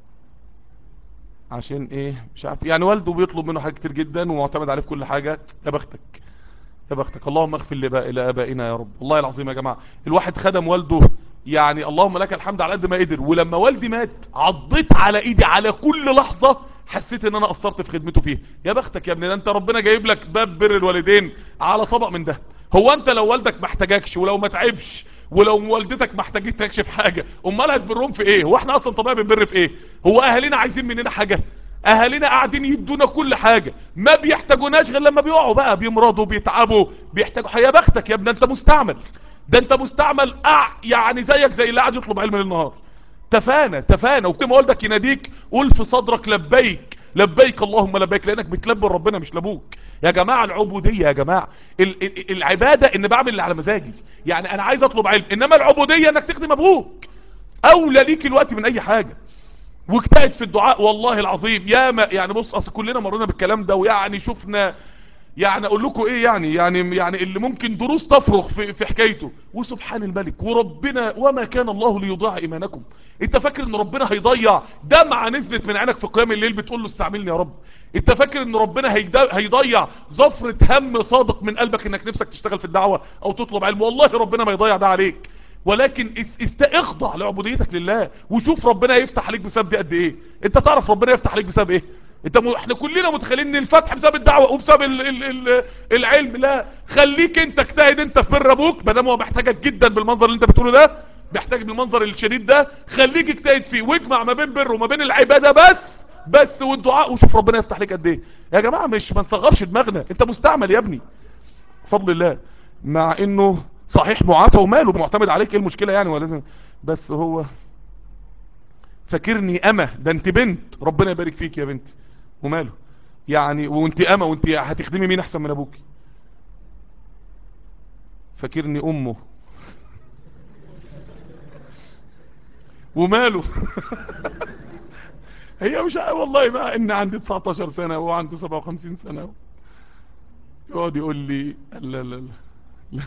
عشان ايه مش عارف يعني والده بيطلب منه حاجات كتير جدا ومعتمد عليه في كل حاجة يا بختك يا بختك اللهم اغفر لبا الى ابائنا يا رب والله العظيم يا جماعة الواحد خدم والده يعني اللهم لك الحمد على قد ما قدر ولما والدي مات عضيت على ايدي على كل لحظة حسيت ان انا قصرت في خدمته فيه يا بختك يا ابني ده انت ربنا جايب لك باب بر الوالدين على طبق من ده هو انت لو والدك ما احتاجكش ولو ما تعبش ولو والدتك ما احتاجتكش في حاجة امال هتبرهم في ايه هو احنا اصلا طبيعي بنبر في ايه هو اهالينا عايزين مننا حاجة اهالينا قاعدين يدونا كل حاجة ما بيحتاجوناش غير لما بيقعوا بقى بيمرضوا بيتعبوا بيحتاجوا يا بختك يا ابني انت مستعمل ده انت مستعمل أع يعني زيك زي اللي قاعد يطلب علم النهار تفانى تفانى وكل ما والدك يناديك قول في صدرك لبيك لبيك اللهم لبيك لانك بتلبي ربنا مش لابوك يا جماعة العبودية يا جماعة ال ال العبادة ان بعمل اللي على مزاجي يعني انا عايز اطلب علم انما العبودية انك تخدم ابوك اولى ليك الوقت من اي حاجة واجتهد في الدعاء والله العظيم يا ما يعني بص اصل كلنا مرينا بالكلام ده ويعني شفنا يعني اقول لكم ايه يعني يعني يعني اللي ممكن دروس تفرغ في, في حكايته وسبحان الملك وربنا وما كان الله ليضيع ايمانكم انت فاكر ان ربنا هيضيع دمعة نزلت من عينك في قيام الليل بتقول له استعملني يا رب انت فاكر ان ربنا هيدا- هيضيع ظفرة هم صادق من قلبك انك نفسك تشتغل في الدعوة او تطلب علم والله ربنا ما يضيع ده عليك ولكن اس- است اخضع لعبوديتك لله وشوف ربنا هيفتح عليك بسبب دي قد ايه انت تعرف ربنا يفتح عليك بسبب ايه انت م... احنا كلنا متخيلين ان الفتح بسبب الدعوه وبسبب ال... ال... ال... العلم لا خليك انت اجتهد انت في بر ابوك ما دام هو محتاجك جدا بالمنظر اللي انت بتقوله ده محتاج بالمنظر الشديد ده خليك اجتهد فيه واجمع ما بين بر وما بين العباده بس بس والدعاء وشوف ربنا يفتح لك قد ايه يا جماعه مش ما نصغرش دماغنا انت مستعمل يا ابني بفضل الله مع انه صحيح معافى وماله معتمد عليك ايه المشكله يعني ولا لازم بس هو فاكرني امه ده انت بنت ربنا يبارك فيك يا بنتي وماله يعني وانت امه وانت هتخدمي مين احسن من ابوك فاكرني امه وماله هي مش ع- والله ما ان عندي 19 سنة وهو عنده 57 سنة يقعد يقول لي لا لا لا لا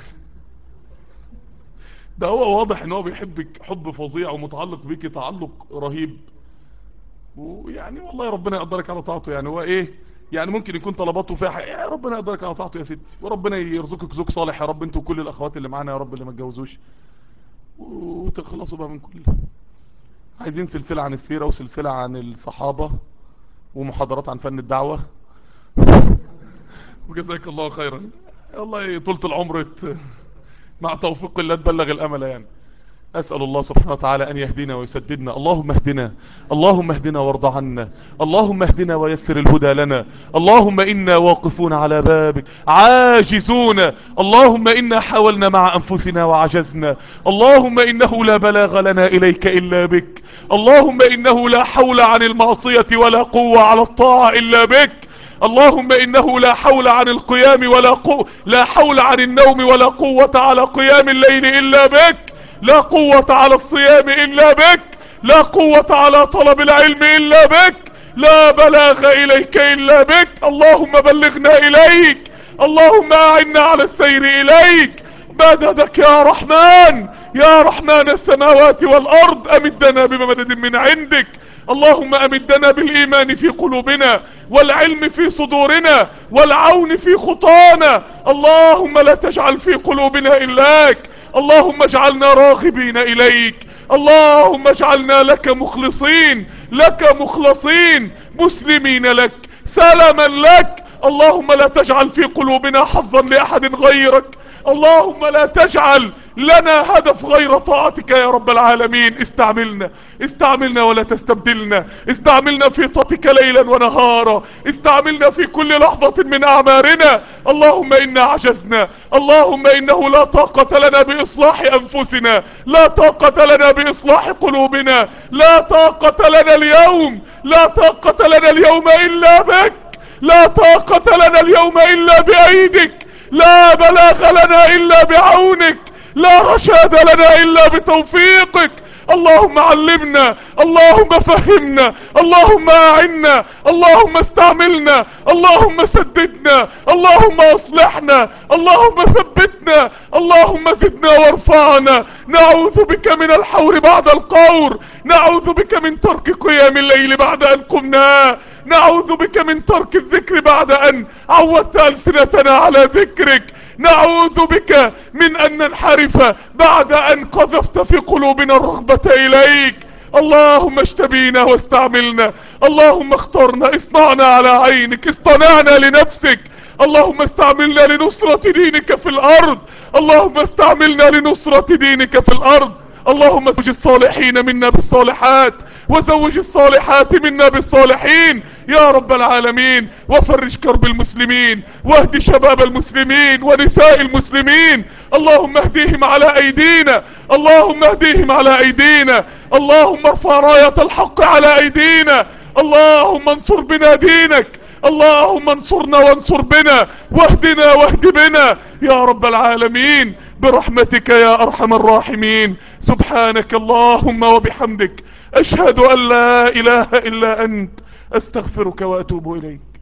ده هو واضح ان هو بيحبك حب فظيع ومتعلق بيكي تعلق رهيب ويعني والله ربنا يقدرك على طاعته يعني هو ايه يعني ممكن يكون طلباته فيها حاجة يا ربنا يقدرك على طاعته يا ستي وربنا يرزقك زوج صالح يا رب انتوا وكل الاخوات اللي معانا يا رب اللي ما اتجوزوش وتخلصوا بقى من كل عايزين سلسلة عن السيرة وسلسلة عن الصحابة ومحاضرات عن فن الدعوة وجزاك الله خيرا والله طولة العمر ت- مع توفيق الله تبلغ الامل يعني أسأل الله سبحانه وتعالى أن يهدينا ويسددنا اللهم اهدنا اللهم اهدنا وارض عنا اللهم اهدنا ويسر الهدى لنا اللهم إنا واقفون على بابك عاجزون اللهم إنا حاولنا مع أنفسنا وعجزنا اللهم إنه لا بلاغ لنا إليك إلا بك اللهم إنه لا حول عن المعصية ولا قوة على الطاعة إلا بك اللهم انه لا حول عن القيام ولا قوة لا حول عن النوم ولا قوة على قيام الليل الا بك لا قوة على الصيام الا بك لا قوة على طلب العلم الا بك لا بلاغ اليك الا بك اللهم بلغنا اليك اللهم اعنا على السير اليك مددك يا رحمن يا رحمن السماوات والارض امدنا بمدد من عندك اللهم امدنا بالايمان في قلوبنا والعلم في صدورنا والعون في خطانا اللهم لا تجعل في قلوبنا الاك اللهم اجعلنا راغبين اليك اللهم اجعلنا لك مخلصين لك مخلصين مسلمين لك سلما لك اللهم لا تجعل في قلوبنا حظا لاحد غيرك اللهم لا تجعل لنا هدف غير طاعتك يا رب العالمين استعملنا استعملنا ولا تستبدلنا استعملنا في طاعتك ليلا ونهارا استعملنا في كل لحظة من اعمارنا اللهم انا عجزنا اللهم انه لا طاقة لنا باصلاح انفسنا لا طاقة لنا باصلاح قلوبنا لا طاقة لنا اليوم لا طاقة لنا اليوم الا بك لا طاقة لنا اليوم الا بايدك لا بلاغ لنا الا بعونك لا رشاد لنا الا بتوفيقك اللهم علمنا اللهم فهمنا اللهم اعنا اللهم استعملنا اللهم سددنا اللهم اصلحنا اللهم ثبتنا اللهم زدنا وارفعنا نعوذ بك من الحور بعد القور نعوذ بك من ترك قيام الليل بعد ان قمنا نعوذ بك من ترك الذكر بعد ان عودت ألسنتنا على ذكرك نعوذ بك من ان ننحرف بعد ان قذفت في قلوبنا الرغبة اليك اللهم اشتبينا واستعملنا اللهم اخترنا اصنعنا على عينك اصطنعنا لنفسك اللهم استعملنا لنصرة دينك في الارض اللهم استعملنا لنصرة دينك في الارض اللهم زوج الصالحين منا بالصالحات وزوج الصالحات منا بالصالحين يا رب العالمين وفرج كرب المسلمين واهد شباب المسلمين ونساء المسلمين اللهم اهديهم على ايدينا اللهم اهديهم على ايدينا اللهم ارفع راية الحق على ايدينا اللهم انصر بنا دينك اللهم انصرنا وانصر بنا واهدنا واهد بنا يا رب العالمين برحمتك يا ارحم الراحمين سبحانك اللهم وبحمدك اشهد ان لا اله الا انت استغفرك واتوب اليك